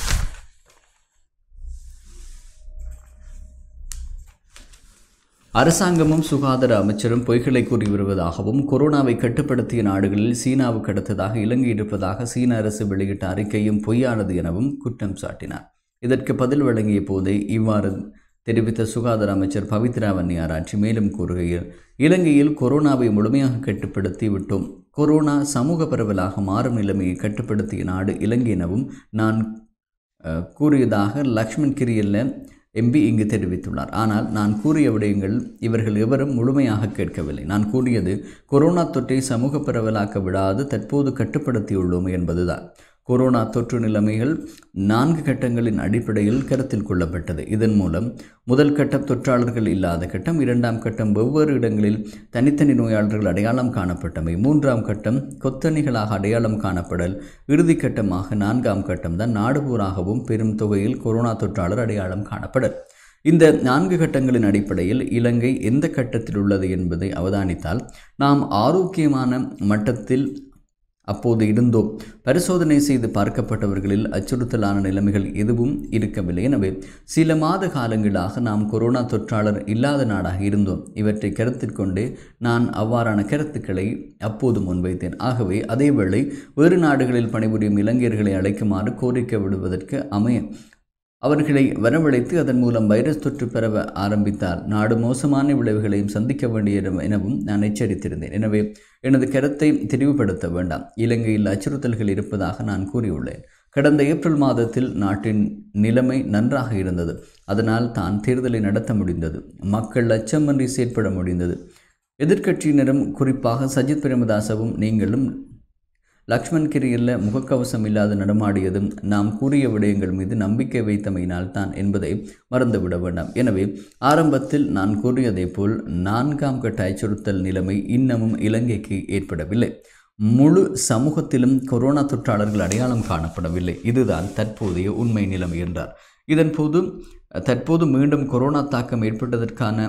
அரசாங்கமும் சுகாதார அமைச்சரும் பொய்களை கூறி வருவதாகவும் கொரோனாவை கட்டுப்படுத்திய நாடுகளில் சீனாவுக்கு அடுத்ததாக இலங்கை இருப்பதாக சீன அரசு வெளியிட்ட அறிக்கையும் பொய்யானது எனவும் குற்றம் சாட்டினார் இதற்கு பதில் வழங்கிய போதே இவ்வாறு தெரிவித்த சுகாதார அமைச்சர் பவித்ரா வன்னியாராட்சி மேலும் கூறுகையில் இலங்கையில் கொரோனாவை முழுமையாக கட்டுப்படுத்தி விட்டோம் கொரோனா சமூக பரவலாக மாறும் நிலைமையை கட்டுப்படுத்திய நாடு இலங்கை எனவும் நான் அஹ், கூறியதாக லக்ஷ்மண் கிரியல்ல எம்பி இங்கு தெரிவித்துள்ளார் ஆனால் நான் கூறிய விடயங்கள் இவர்கள் எவரும் முழுமையாக கேட்கவில்லை நான் கூறியது கொரோனா தொற்றை சமூக பரவலாக்க விடாது தற்போது கட்டுப்படுத்தியுள்ளோம் என்பதுதான் கொரோனா தொற்று நிலைமைகள் நான்கு கட்டங்களின் அடிப்படையில் கருத்தில் கொள்ளப்பட்டது இதன் மூலம் முதல் கட்ட தொற்றாளர்கள் இல்லாத கட்டம் இரண்டாம் கட்டம் வெவ்வேறு இடங்களில் தனித்தனி நோயாளர்கள் அடையாளம் காணப்பட்டமை மூன்றாம் கட்டம் கொத்தணிகளாக அடையாளம் காணப்படல் இறுதி கட்டமாக நான்காம் கட்டம் தான் நாடுபூராகவும் பெரும் தொகையில் கொரோனா தொற்றாளர் அடையாளம் காணப்படல் இந்த நான்கு கட்டங்களின் அடிப்படையில் இலங்கை எந்த கட்டத்தில் உள்ளது என்பதை அவதானித்தால் நாம் ஆரோக்கியமான மட்டத்தில் அப்போது இருந்தோம் பரிசோதனை செய்து பார்க்கப்பட்டவர்களில் அச்சுறுத்தலான நிலைமைகள் எதுவும் இருக்கவில்லை எனவே சில மாத காலங்களாக நாம் கொரோனா தொற்றாளர் இல்லாத நாடாக இருந்தோம் இவற்றை கருத்தில் கொண்டே நான் அவ்வாறான கருத்துக்களை அப்போது முன்வைத்தேன் ஆகவே அதேவேளை வேறு நாடுகளில் பணிபுரியும் இளைஞர்களை அழைக்குமாறு கோரிக்கை விடுவதற்கு அமைய அவர்களை வரவழைத்து அதன் மூலம் வைரஸ் தொற்று பரவ ஆரம்பித்தால் நாடு மோசமான விளைவுகளையும் சந்திக்க வேண்டிய எனவும் நான் எச்சரித்திருந்தேன் எனவே எனது கருத்தை தெளிவுபடுத்த வேண்டாம் இலங்கையில் அச்சுறுத்தல்கள் இருப்பதாக நான் கூறியுள்ளேன் கடந்த ஏப்ரல் மாதத்தில் நாட்டின் நிலைமை நன்றாக இருந்தது அதனால் தான் தேர்தலை நடத்த முடிந்தது மக்கள் அச்சமின்றி செயற்பட முடிந்தது எதிர்க்கட்சியினரும் குறிப்பாக சஜித் பிரேமதாசவும் நீங்களும் லக்ஷ்மண் கிரியில் முகக்கவசம் இல்லாது நடமாடியதும் நாம் கூறிய விடயங்கள் மீது நம்பிக்கை வைத்தமையினால் தான் என்பதை மறந்துவிட வேண்டாம் எனவே ஆரம்பத்தில் நான் கூறியதைப் போல் நான்காம் கட்ட அச்சுறுத்தல் நிலைமை இன்னமும் இலங்கைக்கு ஏற்படவில்லை முழு சமூகத்திலும் கொரோனா தொற்றாளர்கள் அடையாளம் காணப்படவில்லை இதுதான் தற்போதைய உண்மை நிலைமை என்றார் இதன்போது தற்போது மீண்டும் கொரோனா தாக்கம் ஏற்பட்டதற்கான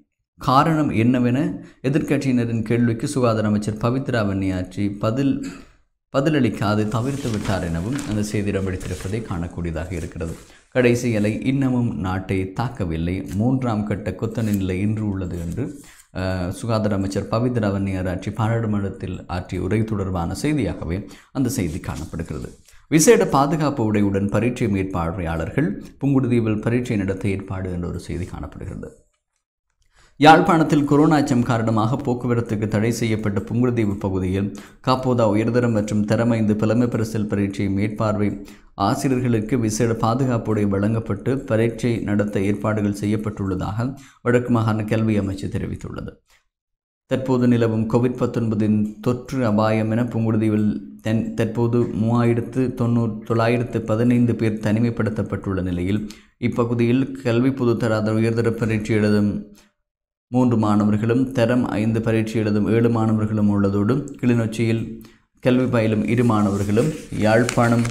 காரணம் என்னவென எதிர்க்கட்சியினரின் கேள்விக்கு சுகாதார அமைச்சர் பவித்ரா வன்னியாற்றி பதில் பதிலளிக்காது தவிர்த்து விட்டார் எனவும் அந்த செய்தி இடம்பிடித்திருப்பதை காணக்கூடியதாக இருக்கிறது கடைசி அலை இன்னமும் நாட்டை தாக்கவில்லை மூன்றாம் கட்ட கொத்தணி நிலை இன்று உள்ளது என்று அஹ், சுகாதார அமைச்சர் பவித்ரா வன்னியாராட்சி பாராளுமன்றத்தில் ஆற்றிய உரை தொடர்பான செய்தியாகவே அந்த செய்தி காணப்படுகிறது விசேட பாதுகாப்பு உடையுடன் பரீட்சை மேற்பார்வையாளர்கள் புங்குடுதீவில் பரீட்சை நடத்த ஏற்பாடு என்ற ஒரு செய்தி காணப்படுகிறது யாழ்ப்பாணத்தில் கொரோனா அச்சம் காரணமாக போக்குவரத்துக்கு தடை செய்யப்பட்ட புங்குடுதீவு பகுதியில் காப்போதா உயர்தரம் மற்றும் தரமைந்து புலமை பரிசில் பரீட்சை மேற்பார்வை ஆசிரியர்களுக்கு விசேட பாதுகாப்புடை வழங்கப்பட்டு பரீட்சை நடத்த ஏற்பாடுகள் செய்யப்பட்டுள்ளதாக வடக்கு மாகாண கல்வி அமைச்சு தெரிவித்துள்ளது தற்போது நிலவும் கோவிட் பத்தொன்பதின் தொற்று அபாயம் என புங்குடுதீவில் தென் தற்போது மூவாயிரத்து தொண்ணூறு தொள்ளாயிரத்து பதினைந்து பேர் தனிமைப்படுத்தப்பட்டுள்ள நிலையில் இப்பகுதியில் கல்வி பொதுத்தராத உயர்தர பரீட்சை எழுதும் மூன்று மாணவர்களும் தரம் ஐந்து பரீட்சை எழுதும் ஏழு மாணவர்களும் உள்ளதோடு கிளிநொச்சியில் கல்வி பயிலும் இரு மாணவர்களும் யாழ்ப்பாணம்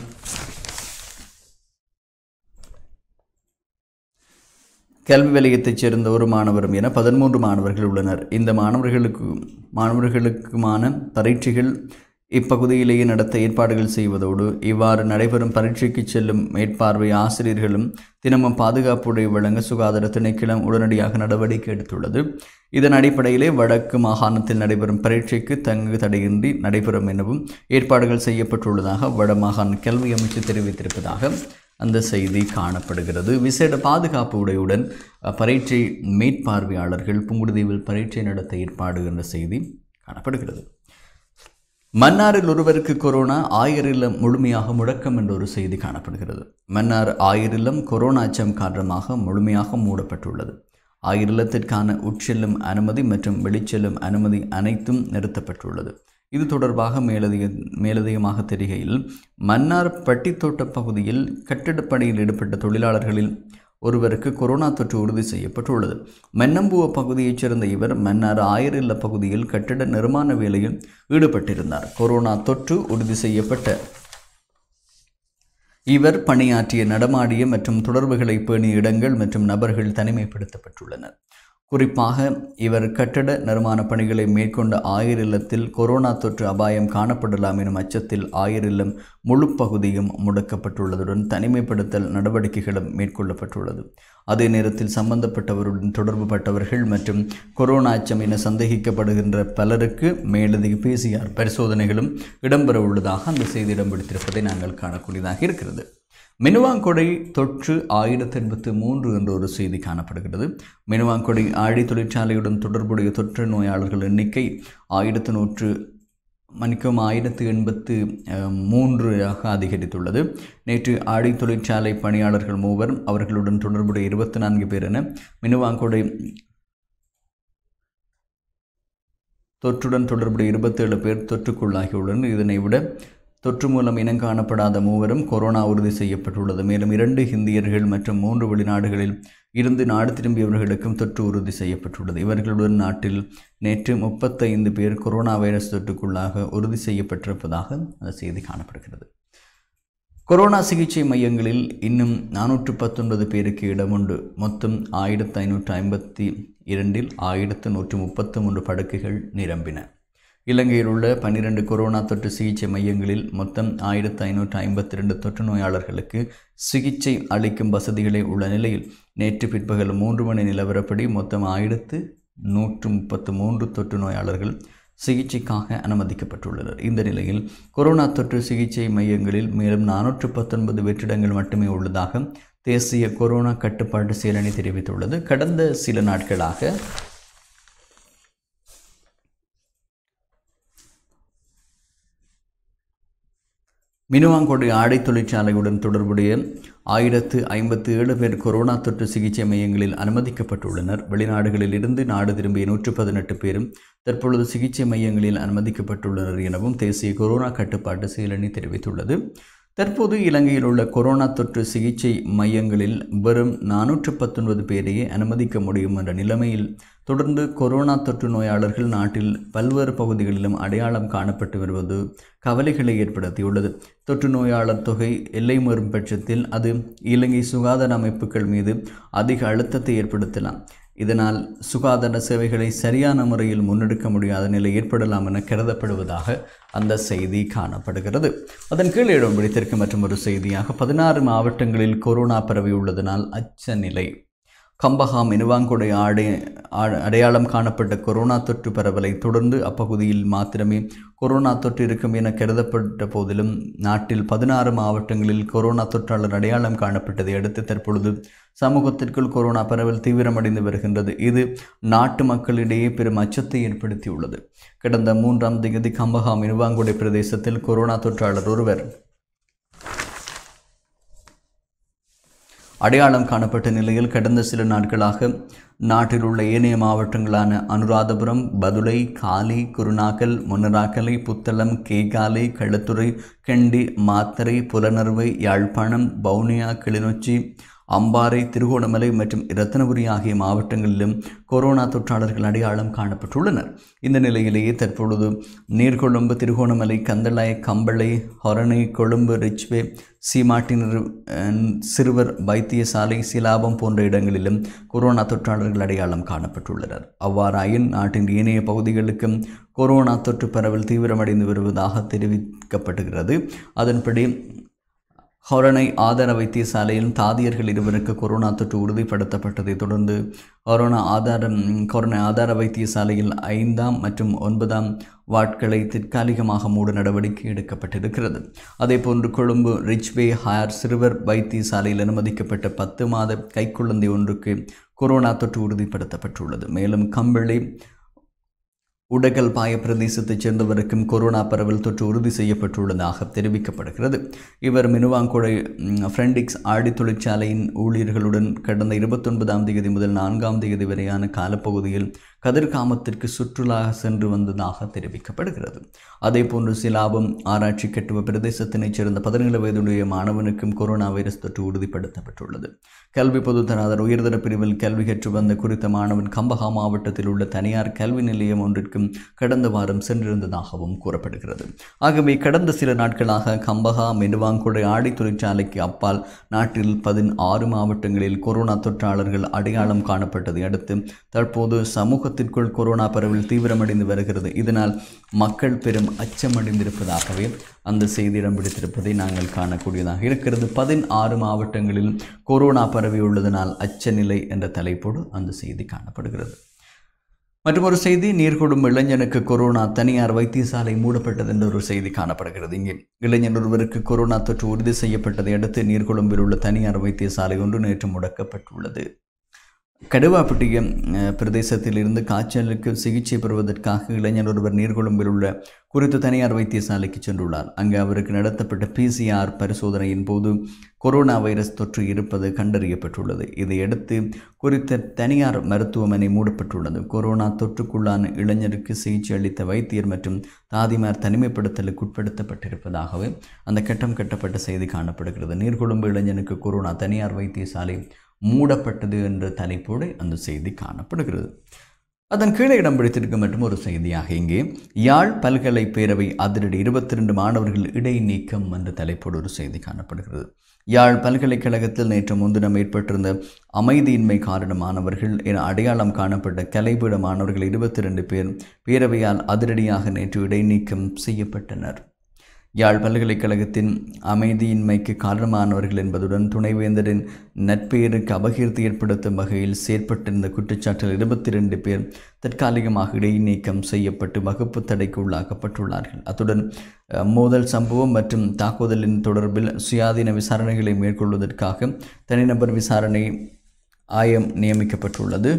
கல்வி வலயத்தைச் சேர்ந்த ஒரு மாணவரும் என பதிமூன்று மாணவர்கள் உள்ளனர் இந்த மாணவர்களுக்கு மாணவர்களுக்குமான பரீட்சைகள் இப்பகுதியிலேயே நடத்த ஏற்பாடுகள் செய்வதோடு இவ்வாறு நடைபெறும் பரீட்சைக்கு செல்லும் மேற்பார்வை ஆசிரியர்களும் தினமும் பாதுகாப்புடைய வழங்க சுகாதார திணைக்களம் உடனடியாக நடவடிக்கை எடுத்துள்ளது இதன் அடிப்படையிலே வடக்கு மாகாணத்தில் நடைபெறும் பரீட்சைக்கு தங்கு தடையின்றி நடைபெறும் எனவும் ஏற்பாடுகள் செய்யப்பட்டுள்ளதாக வடமாகாண கல்வி அமைச்சு தெரிவித்திருப்பதாக அந்த செய்தி காணப்படுகிறது விசேட பாதுகாப்பு உடையுடன் அஹ், பரீட்சை மேற்பார்வையாளர்கள் புங்குடுதீவில் பரீட்சை நடத்த ஏற்பாடு என்ற செய்தி காணப்படுகிறது மன்னாரில் ஒருவருக்கு கொரோனா ஆயிரில்லம் முழுமையாக முடக்கம் என்ற ஒரு செய்தி காணப்படுகிறது மன்னார் ஆயிரில்லம் கொரோனா அச்சம் காரணமாக முழுமையாக மூடப்பட்டுள்ளது ஆயிரில்லத்திற்கான உட்செல்லும் அனுமதி மற்றும் வெளிச்செல்லும் அனுமதி அனைத்தும் நிறுத்தப்பட்டுள்ளது இது தொடர்பாக மேலதிக மேலதிகமாக தெரிகையில் மன்னார் பட்டித்தோட்ட பகுதியில் கட்டிடப் பணியில் ஈடுபட்ட தொழிலாளர்களில் ஒருவருக்கு கொரோனா தொற்று உறுதி செய்யப்பட்டுள்ளது மென்னம்புவ பகுதியைச் சேர்ந்த இவர் மன்னார் ஆயிரில்ல பகுதியில் கட்டிட நிர்மாண வேலையில் ஈடுபட்டிருந்தார் கொரோனா தொற்று உறுதி செய்யப்பட்ட இவர் பணியாற்றிய நடமாடிய மற்றும் தொடர்புகளை பேணிய இடங்கள் மற்றும் நபர்கள் தனிமைப்படுத்தப்பட்டுள்ளனர் குறிப்பாக இவர் கட்டட நிர்மாண பணிகளை மேற்கொண்ட ஆயர் இல்லத்தில் கொரோனா தொற்று அபாயம் காணப்படலாம் எனும் அச்சத்தில் ஆயர் இல்லம் முழு பகுதியும் முடக்கப்பட்டுள்ளதுடன் தனிமைப்படுத்தல் நடவடிக்கைகளும் மேற்கொள்ளப்பட்டுள்ளது அதே நேரத்தில் சம்பந்தப்பட்டவருடன் தொடர்புபட்டவர்கள் மற்றும் கொரோனா அச்சம் என சந்தேகிக்கப்படுகின்ற பலருக்கு மேலதிக பிசிஆர் பரிசோதனைகளும் இடம்பெற உள்ளதாக அந்த செய்தி இடம் பிடித்திருப்பதை நாங்கள் காணக்கூடியதாக இருக்கிறது மினுவாங்கொடை தொற்று ஆயிரத்தி எண்பத்து மூன்று என்ற ஒரு செய்தி காணப்படுகிறது மினுவாங்கொடை ஆழி தொழிற்சாலையுடன் தொடர்புடைய தொற்று நோயாளர்கள் எண்ணிக்கை ஆயிரத்து நூற்று மணிக்கும் ஆயிரத்து எண்பத்து அஹ், மூன்றாக அதிகரித்துள்ளது நேற்று ஆடி தொழிற்சாலை பணியாளர்கள் மூவர் அவர்களுடன் தொடர்புடைய இருபத்தி நான்கு பேர் என மினுவாங்கொடை தொற்றுடன் தொடர்புடைய இருபத்தேழு பேர் தொற்றுக்குள்ளாகியுள்ளனர் இதனை விட தொற்று மூலம் இனங்காணப்படாத மூவரும் கொரோனா உறுதி செய்யப்பட்டுள்ளது மேலும் இரண்டு ஹிந்தியர்கள் மற்றும் மூன்று வெளிநாடுகளில் இருந்து நாடு திரும்பியவர்களுக்கும் தொற்று உறுதி செய்யப்பட்டுள்ளது இவர்களுடன் நாட்டில் நேற்று முப்பத்தைந்து பேர் கொரோனா வைரஸ் தொற்றுக்குள்ளாக உறுதி செய்யப்பட்டிருப்பதாக அந்த செய்தி காணப்படுகிறது கொரோனா சிகிச்சை மையங்களில் இன்னும் நானூற்று பத்தொன்பது பேருக்கு இடம் உண்டு மொத்தம் ஆயிரத்து ஐநூற்று ஐம்பத்தி இரண்டில் ஆயிரத்து நூற்று முப்பத்து மூன்று படுக்கைகள் நிரம்பின இலங்கையில் உள்ள பன்னிரண்டு கொரோனா தொற்று சிகிச்சை மையங்களில் மொத்தம் ஆயிரத்து ஐநூற்று ஐம்பத்தி ரெண்டு தொற்று நோயாளர்களுக்கு சிகிச்சை அளிக்கும் வசதிகளே உள்ள நிலையில் நேற்று பிற்பகல் மூன்று மணி நிலவரப்படி மொத்தம் ஆயிரத்து நூற்று முப்பத்து மூன்று தொற்று நோயாளர்கள் சிகிச்சைக்காக அனுமதிக்கப்பட்டுள்ளனர் இந்த நிலையில் கொரோனா தொற்று சிகிச்சை மையங்களில் மேலும் நானூற்று பத்தொன்பது வெற்றிடங்கள் மட்டுமே உள்ளதாக தேசிய கொரோனா கட்டுப்பாட்டு செயலணி தெரிவித்துள்ளது கடந்த சில நாட்களாக மினுவாங்கொடை ஆடை தொழிற்சாலையுடன் தொடர்புடைய ஆயிரத்து ஐம்பத்து ஏழு பேர் கொரோனா தொற்று சிகிச்சை மையங்களில் அனுமதிக்கப்பட்டுள்ளனர் வெளிநாடுகளில் இருந்து நாடு திரும்பிய நூற்று பதினெட்டு பேரும் தற்பொழுது சிகிச்சை மையங்களில் அனுமதிக்கப்பட்டுள்ளனர் எனவும் தேசிய கொரோனா கட்டுப்பாட்டு செயலணி தெரிவித்துள்ளது தற்போது இலங்கையில் உள்ள கொரோனா தொற்று சிகிச்சை மையங்களில் வெறும் நானூற்று பத்தொன்பது பேரையே அனுமதிக்க முடியும் என்ற நிலைமையில் தொடர்ந்து கொரோனா தொற்று நோயாளர்கள் நாட்டில் பல்வேறு பகுதிகளிலும் அடையாளம் காணப்பட்டு வருவது கவலைகளை ஏற்படுத்தியுள்ளது தொற்று நோயாளர் தொகை எல்லை மீறும் பட்சத்தில் அது இலங்கை சுகாதார அமைப்புகள் மீது அதிக அழுத்தத்தை ஏற்படுத்தலாம் இதனால் சுகாதார சேவைகளை சரியான முறையில் முன்னெடுக்க முடியாத நிலை ஏற்படலாம் என கருதப்படுவதாக அந்த செய்தி காணப்படுகிறது அதன் கீழ் இடம் பிடித்திருக்கும் மற்றும் ஒரு செய்தியாக பதினாறு மாவட்டங்களில் கொரோனா பரவியுள்ளதனால் அச்ச நிலை கம்பஹாம் இனுவாங்கொடை ஆடை ஆ- அடையாளம் காணப்பட்ட கொரோனா தொற்று பரவலை தொடர்ந்து அப்பகுதியில் மாத்திரமே கொரோனா தொற்று இருக்கும் என கருதப்பட்ட போதிலும் நாட்டில் பதினாறு மாவட்டங்களில் கொரோனா தொற்றாளர் அடையாளம் காணப்பட்டதை அடுத்து தற்பொழுது சமூகத்திற்குள் கொரோனா பரவல் தீவிரமடைந்து வருகின்றது இது நாட்டு மக்களிடையே பெரும் அச்சத்தை ஏற்படுத்தியுள்ளது கடந்த மூன்றாம் தேதி கம்பஹாம் இனுவாங்குடை பிரதேசத்தில் கொரோனா தொற்றாளர் ஒருவர் அடையாளம் காணப்பட்ட நிலையில் கடந்த சில நாட்களாக நாட்டில் உள்ள ஏனைய மாவட்டங்களான அனுராதபுரம் பதுளை காலி குருநாகல் முன்னராக்கலை புத்தளம் கேகாலை களுத்துறை கெண்டி மாத்தறை புலனறுவை யாழ்ப்பாணம் பவுனியா கிளிநொச்சி அம்பாறை திருகோணமலை மற்றும் இரத்தினபுரி ஆகிய மாவட்டங்களிலும் கொரோனா தொற்றாளர்கள் அடையாளம் காணப்பட்டுள்ளனர் இந்த நிலையிலேயே தற்பொழுது நீர்கொழும்பு திருகோணமலை கந்தளாய கம்பளை ஹொரணை கொழும்பு ரிச்வே சீமாட்டினர் சிறுவர் வைத்தியசாலை சிலாபம் போன்ற இடங்களிலும் கொரோனா தொற்றாளர்கள் அடையாளம் காணப்பட்டுள்ளனர் அவ்வாறாயின் நாட்டின் ஏனைய பகுதிகளுக்கும் கொரோனா தொற்று பரவல் தீவிரமடைந்து வருவதாக தெரிவிக்கப்படுகிறது அதன்படி ஹொரணை ஆதார வைத்தியசாலையில் தாதியர்கள் இருவருக்கு கொரோனா தொற்று உறுதிப்படுத்தப்பட்டதைத் தொடர்ந்து கொரோனா ஆதார கொரோனா ஆதார வைத்தியசாலையில் ஐந்தாம் மற்றும் ஒன்பதாம் வாட்களை தற்காலிகமாக மூட நடவடிக்கை எடுக்கப்பட்டிருக்கிறது அதேபோன்று கொழும்பு ரிச்வே ஹாயர் சிறுவர் வைத்தியசாலையில் அனுமதிக்கப்பட்ட பத்து மாத கைக்குழந்தை ஒன்றுக்கு கொரோனா தொற்று உறுதிப்படுத்தப்பட்டுள்ளது மேலும் கம்பளி உடகல் பாய பிரதேசத்தைச் சேர்ந்தவருக்கும் கொரோனா பரவல் தொற்று உறுதி செய்யப்பட்டுள்ளதாக தெரிவிக்கப்படுகிறது இவர் மினுவாங்குடை ஃப்ரெண்டிக்ஸ் ஆடி தொழிற்சாலையின் ஊழியர்களுடன் கடந்த இருபத்தொன்பதாம் தேதி முதல் நான்காம் தேதி வரையான காலப்பகுதியில் கதிர்காமத்திற்கு சுற்றுலா சென்று வந்ததாக தெரிவிக்கப்படுகிறது அதேபோன்று சிலாபம் ஆராய்ச்சி கட்டுவ பிரதேசத்தினைச் சேர்ந்த பதினேழு வயதுடைய மாணவனுக்கும் கொரோனா வைரஸ் தொற்று உறுதிப்படுத்தப்பட்டுள்ளது கல்வி பொதுத்தராதர் உயர்தர பிரிவில் கல்வி கற்று வந்த குறித்த மாணவன் கம்பஹா மாவட்டத்தில் உள்ள தனியார் கல்வி நிலையம் ஒன்றிற்கும் கடந்த வாரம் சென்றிருந்ததாகவும் கூறப்படுகிறது ஆகவே கடந்த சில நாட்களாக கம்பஹா மெனுவாங்குடை ஆடி தொழிற்சாலைக்கு அப்பால் நாட்டில் பதினாறு மாவட்டங்களில் கொரோனா தொற்றாளர்கள் அடையாளம் காணப்பட்டதை அடுத்து தற்போது சமூகத்திற்குள் கொரோனா பரவல் தீவிரமடைந்து வருகிறது இதனால் மக்கள் பெரும் அச்சமடைந்திருப்பதாகவே அந்த செய்தி இடம் பிடித்திருப்பதை நாங்கள் காணக்கூடியதாக இருக்கிறது பதினாறு மாவட்டங்களில் கொரோனா பரவியுள்ளதனால் அச்சநிலை என்ற தலைப்போடு அந்த செய்தி காணப்படுகிறது மற்றொரு செய்தி நீர்கொடும் இளைஞனுக்கு கொரோனா தனியார் வைத்தியசாலை மூடப்பட்டது என்ற ஒரு செய்தி காணப்படுகிறது இங்கே இளைஞர் ஒருவருக்கு கொரோனா தொற்று உறுதி செய்யப்பட்டதை அடுத்து நீர்கொழும்பில் உள்ள தனியார் வைத்தியசாலை ஒன்று நேற்று முடக்கப்பட்டுள்ளது கடுவாப்பட்டிய அஹ், பிரதேசத்தில் இருந்து காய்ச்சலுக்கு சிகிச்சை பெறுவதற்காக இளைஞர் ஒருவர் நீர்கொழும்பில் உள்ள குறித்த தனியார் வைத்தியசாலைக்கு சென்றுள்ளார் அங்கு அவருக்கு நடத்தப்பட்ட பிசிஆர் பரிசோதனையின் போது கொரோனா வைரஸ் தொற்று இருப்பது கண்டறியப்பட்டுள்ளது இதையடுத்து குறித்த தனியார் மருத்துவமனை மூடப்பட்டுள்ளது கொரோனா தொற்றுக்குள்ளான இளைஞருக்கு சிகிச்சை அளித்த வைத்தியர் மற்றும் தாதிமார் தனிமைப்படுத்தலுக்கு உட்படுத்தப்பட்டிருப்பதாகவே அந்த கட்டம் கட்டப்பட்ட செய்தி காணப்படுகிறது நீர்கொழும்பு இளைஞனுக்கு கொரோனா தனியார் வைத்தியசாலை மூடப்பட்டது என்ற தலைப்போடு அந்த செய்தி காணப்படுகிறது அதன் கீழே இடம் பிடித்திருக்கும் மற்றும் ஒரு செய்தியாக இங்கே யாழ் பல்கலை பேரவை அதிரடி இருபத்தி ரெண்டு மாணவர்கள் இடைநீக்கம் என்ற தலைப்போடு ஒரு செய்தி காணப்படுகிறது யாழ் பல்கலைக்கழகத்தில் நேற்று முன்தினம் ஏற்பட்டிருந்த அமைதியின்மை காரணமானவர்கள் என அடையாளம் காணப்பட்ட கலைபீட மாணவர்கள் இருபத்தி ரெண்டு பேர் பேரவையால் அதிரடியாக நேற்று இடைநீக்கம் செய்யப்பட்டனர் யாழ் பல்கலைக்கழகத்தின் அமைதியின்மைக்கு காரணமானவர்கள் என்பதுடன் துணைவேந்தரின் நட்பெயருக்கு அபகீர்த்தி ஏற்படுத்தும் வகையில் செயற்பட்டிருந்த குற்றச்சாட்டில் இருபத்தி ரெண்டு பேர் தற்காலிகமாக இடைநீக்கம் செய்யப்பட்டு வகுப்பு தடைக்கு உள்ளாக்கப்பட்டுள்ளார்கள் அத்துடன் அஹ், மோதல் சம்பவம் மற்றும் தாக்குதலின் தொடர்பில் சுயாதீன விசாரணைகளை மேற்கொள்வதற்காக தனிநபர் விசாரணை ஆயம் நியமிக்கப்பட்டுள்ளது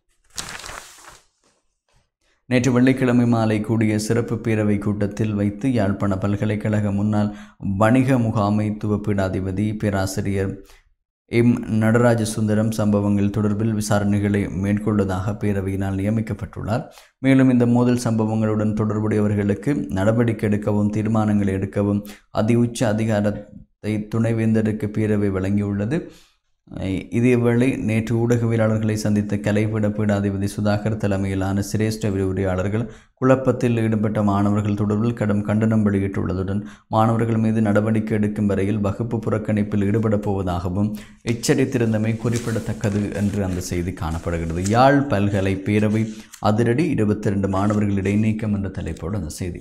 நேற்று வெள்ளிக்கிழமை மாலை கூடிய சிறப்பு பேரவை கூட்டத்தில் வைத்து யாழ்ப்பாண பல்கலைக்கழக முன்னாள் வணிக முகாமைத்துவ பீடாதிபதி பேராசிரியர் எம் நடராஜ சுந்தரம் சம்பவங்கள் தொடர்பில் விசாரணைகளை மேற்கொள்வதாக பேரவையினால் நியமிக்கப்பட்டுள்ளார் மேலும் இந்த மோதல் சம்பவங்களுடன் தொடர்புடையவர்களுக்கு நடவடிக்கை எடுக்கவும் தீர்மானங்களை எடுக்கவும் அதி உச்ச அதிகாரத்தை துணைவேந்தருக்கு பேரவை வழங்கியுள்ளது அஹ் இதேவேளை நேற்று ஊடகவியலாளர்களை சந்தித்த கலைப்பட பீடாதிபதி சுதாகர் தலைமையிலான சிரேஷ்ட விரிவுரையாளர்கள் குழப்பத்தில் ஈடுபட்ட மாணவர்கள் தொடர்பில் கடும் கண்டனம் வெளியிட்டுள்ளதுடன் மாணவர்கள் மீது நடவடிக்கை எடுக்கும் வரையில் வகுப்பு புறக்கணிப்பில் ஈடுபடப் போவதாகவும் எச்சரித்திருந்தமை குறிப்பிடத்தக்கது என்று அந்த செய்தி காணப்படுகிறது யாழ் பல்கலை பேரவை அதிரடி இருபத்தி ரெண்டு மாணவர்கள் இடைநீக்கம் என்ற தலைப்போடு அந்த செய்தி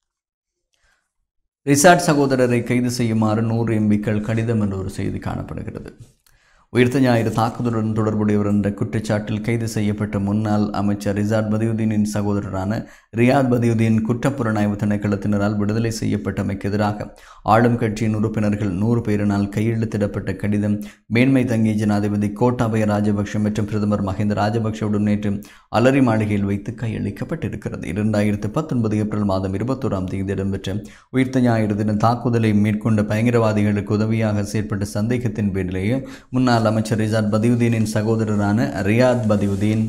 ரிசார்ட் சகோதரரை கைது செய்யுமாறு நூறு எம்பிக்கள் கடிதம் என்ற ஒரு செய்தி காணப்படுகிறது உயிர்த்த ஞாயிறு தாக்குதலுடன் தொடர்புடையவர் என்ற குற்றச்சாட்டில் கைது செய்யப்பட்ட முன்னாள் அமைச்சர் ரிசார்ட் பதியுதீனின் சகோதரரான ரியாத் பதியுதீன் குற்றப்புலனாய்வு திணைக்களத்தினரால் விடுதலை செய்யப்பட்டமைக்கு எதிராக ஆளும் கட்சியின் உறுப்பினர்கள் நூறு பேரினால் கையெழுத்திடப்பட்ட கடிதம் மேன்மை தங்கிய ஜனாதிபதி கோட்டாபய ராஜபக்ஷ மற்றும் பிரதமர் மஹிந்த ராஜபக்ஷவுடன் நேற்று அலரி மாளிகையில் வைத்து கையளிக்கப்பட்டிருக்கிறது இரண்டாயிரத்து பத்தொன்பது ஏப்ரல் மாதம் இருபத்தோராம் தேதி இடம்பெற்ற உயிர்த்த ஞாயிறு தின தாக்குதலை மேற்கொண்ட பயங்கரவாதிகளுக்கு உதவியாக செயற்பட்ட சந்தேகத்தின் பேரிலேயே முன்னாள் முன்னாள் அமைச்சர் ரிசாத் பதியுதீனின் சகோதரரான ரியாத் பதியுதீன்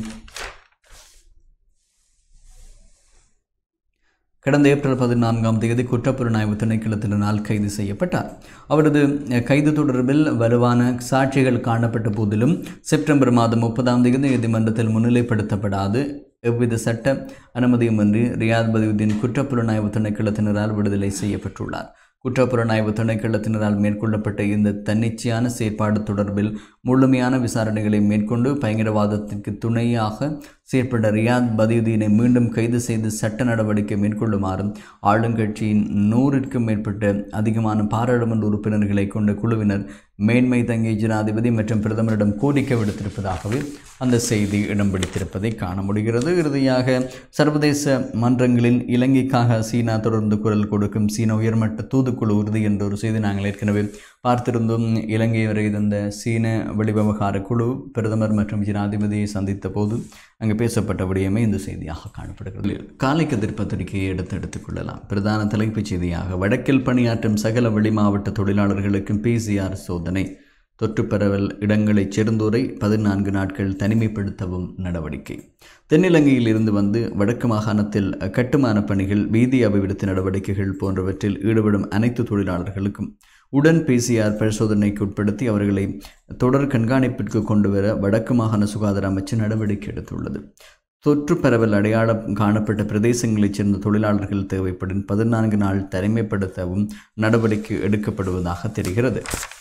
கடந்த ஏப்ரல் பதினான்காம் தேதி குற்றப்புலனாய்வு திணைக்களத்தினால் கைது செய்யப்பட்டார் அவரது கைது தொடர்பில் வலுவான சாட்சிகள் காணப்பட்ட போதிலும் செப்டம்பர் மாதம் முப்பதாம் தேதி நீதிமன்றத்தில் முன்னிலைப்படுத்தப்படாது எவ்வித சட்ட அனுமதியுமின்றி ரியாத் பதியுதீன் குற்றப்புலனாய்வு திணைக்களத்தினரால் விடுதலை செய்யப்பட்டுள்ளார் குற்றப்புலனாய்வு திணைக்களத்தினரால் மேற்கொள்ளப்பட்ட இந்த தன்னிச்சையான செயற்பாடு தொடர்பில் முழுமையான விசாரணைகளை மேற்கொண்டு பயங்கரவாதத்திற்கு துணையாக செயற்பட்ட ரியாத் பதியுதீனை மீண்டும் கைது செய்து சட்ட நடவடிக்கை மேற்கொள்ளுமாறும் ஆளுங்கட்சியின் நூறிற்கும் மேற்பட்ட அதிகமான பாராளுமன்ற உறுப்பினர்களை கொண்ட குழுவினர் மேன்மை தங்கிய ஜனாதிபதி மற்றும் பிரதமரிடம் கோரிக்கை விடுத்திருப்பதாகவே அந்த செய்தி இடம் பிடித்திருப்பதை காண முடிகிறது இறுதியாக சர்வதேச மன்றங்களில் இலங்கைக்காக சீனா தொடர்ந்து குரல் கொடுக்கும் சீன உயர்மட்ட தூதுக்குழு உறுதி என்ற ஒரு செய்தி நாங்கள் ஏற்கனவே பார்த்திருந்தோம் இலங்கை வரை இருந்த சீன வெளிவிவகார குழு பிரதமர் மற்றும் ஜனாதிபதியை சந்தித்த போது அங்கு பேசப்பட்ட விடயமே இந்த செய்தியாக காணப்படுகிறது காலை கதிர் பத்திரிகையை எடுத்து எடுத்துக்கொள்ளலாம் பிரதான தலைப்புச் செய்தியாக வடக்கில் பணியாற்றும் சகல வெளி மாவட்ட தொழிலாளர்களுக்கும் பிசிஆர் சோதனை தொற்று பரவல் இடங்களைச் சேர்ந்தோரை பதினான்கு நாட்கள் தனிமைப்படுத்தவும் நடவடிக்கை தென்னிலங்கையில் இருந்து வந்து வடக்கு மாகாணத்தில் கட்டுமான பணிகள் வீதி அபிவிருத்தி நடவடிக்கைகள் போன்றவற்றில் ஈடுபடும் அனைத்து தொழிலாளர்களுக்கும் உடன் பிசிஆர் பரிசோதனைக்கு உட்படுத்தி அவர்களை தொடர் கண்காணிப்பிற்கு கொண்டு வர வடக்கு மாகாண சுகாதார அமைச்சு நடவடிக்கை எடுத்துள்ளது தொற்று பரவல் அடையாளம் காணப்பட்ட பிரதேசங்களைச் சேர்ந்த தொழிலாளர்கள் தேவைப்படும் பதினான்கு நாள் தனிமைப்படுத்தவும் நடவடிக்கை எடுக்கப்படுவதாக தெரிகிறது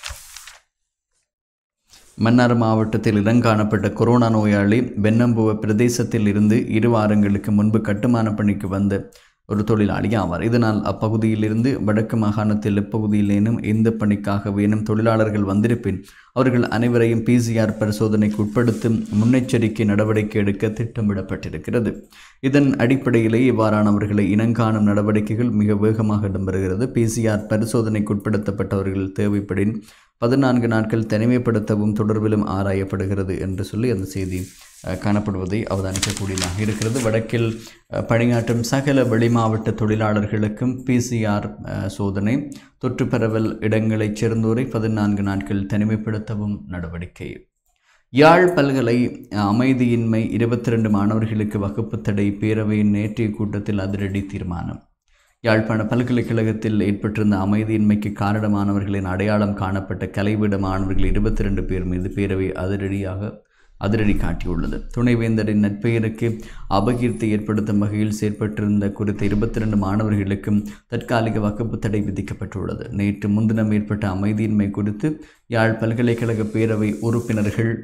மன்னார் மாவட்டத்தில் இடங்காணப்பட்ட கொரோனா நோயாளி வெண்ணம்புவ பிரதேசத்தில் இருந்து இரு வாரங்களுக்கு முன்பு கட்டுமான பணிக்கு வந்த ஒரு தொழிலாளி ஆவார் இதனால் அப்பகுதியிலிருந்து வடக்கு மாகாணத்தில் எப்பகுதியிலேனும் எந்த பணிக்காக வேணும் தொழிலாளர்கள் வந்திருப்பின் அவர்கள் அனைவரையும் பிசிஆர் பரிசோதனைக்கு உட்படுத்தும் முன்னெச்சரிக்கை நடவடிக்கை எடுக்க திட்டமிடப்பட்டிருக்கிறது இதன் அடிப்படையிலே இவ்வாறானவர்களை இனங்காணும் நடவடிக்கைகள் மிக வேகமாக இடம்பெறுகிறது பிசிஆர் பரிசோதனைக்கு உட்படுத்தப்பட்டவர்கள் தேவைப்படின் பதினான்கு நாட்கள் தனிமைப்படுத்தவும் தொடர்பிலும் ஆராயப்படுகிறது என்று சொல்லி அந்த செய்தி அஹ், காணப்படுவதை அவதானிக்கக்கூடியதாக இருக்கிறது வடக்கில் அஹ், பணியாற்றும் சகல வெளிமாவட்ட தொழிலாளர்களுக்கும் பிசிஆர் சோதனை தொற்று பரவல் இடங்களைச் சேர்ந்தோரை பதினான்கு நாட்கள் தனிமைப்படுத்தவும் நடவடிக்கை யாழ் பல்கலை அஹ், அமைதியின்மை இருபத்தி ரெண்டு மாணவர்களுக்கு வகுப்பு தடை பேரவையின் நேற்றைய கூட்டத்தில் அதிரடி தீர்மானம் யாழ்ப்பாண பல்கலைக்கழகத்தில் ஏற்பட்டிருந்த அமைதியின்மைக்கு காரணமானவர்களின் அடையாளம் காணப்பட்ட கலைவிட மாணவர்கள் இருபத்தி ரெண்டு பேர் மீது பேரவை அதிரடியாக அதிரடி காட்டியுள்ளது துணைவேந்தரின் நட்பெயருக்கு அபகீர்த்தி ஏற்படுத்தும் வகையில் செயற்பட்டிருந்த குறித்த இருபத்தி ரெண்டு மாணவர்களுக்கும் தற்காலிக வகுப்பு தடை விதிக்கப்பட்டுள்ளது நேற்று முன்தினம் ஏற்பட்ட அமைதியின்மை குறித்து யாழ் பல்கலைக்கழக பேரவை உறுப்பினர்கள்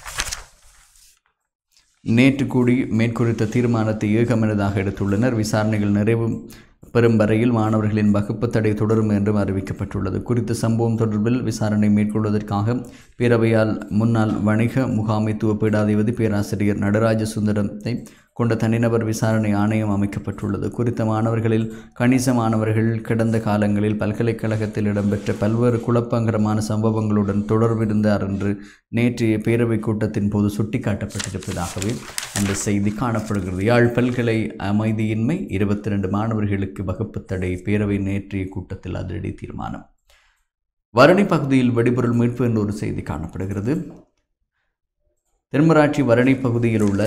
நேற்று கூடி மேற்குறித்த தீர்மானத்தை ஏகமனதாக எடுத்துள்ளனர் விசாரணைகள் நிறைவு பெறும் வரையில் மாணவர்களின் வகுப்பு தடை தொடரும் என்றும் அறிவிக்கப்பட்டுள்ளது குறித்த சம்பவம் தொடர்பில் விசாரணை மேற்கொள்வதற்காக பேரவையால் முன்னாள் வணிக முகாமைத்துவ பீடாதிபதி பேராசிரியர் நடராஜ சுந்தரத்தை கொண்ட தனிநபர் விசாரணை ஆணையம் அமைக்கப்பட்டுள்ளது குறித்த மாணவர்களில் கணிச மாணவர்கள் கடந்த காலங்களில் பல்கலைக்கழகத்தில் இடம்பெற்ற பல்வேறு குழப்பங்கரமான சம்பவங்களுடன் தொடர்பிருந்தார் என்று நேற்றைய பேரவைக் கூட்டத்தின் போது சுட்டிக்காட்டப்பட்டிருப்பதாகவே அந்த செய்தி காணப்படுகிறது யாழ் பல்கலை அமைதியின்மை இருபத்தி ரெண்டு மாணவர்களுக்கு வகுப்பு தடை பேரவை நேற்றைய கூட்டத்தில் அதிரடி தீர்மானம் வரணி பகுதியில் வெடிபொருள் மீட்பு என்ற ஒரு செய்தி காணப்படுகிறது தென்மராட்சி வரணி பகுதியில் உள்ள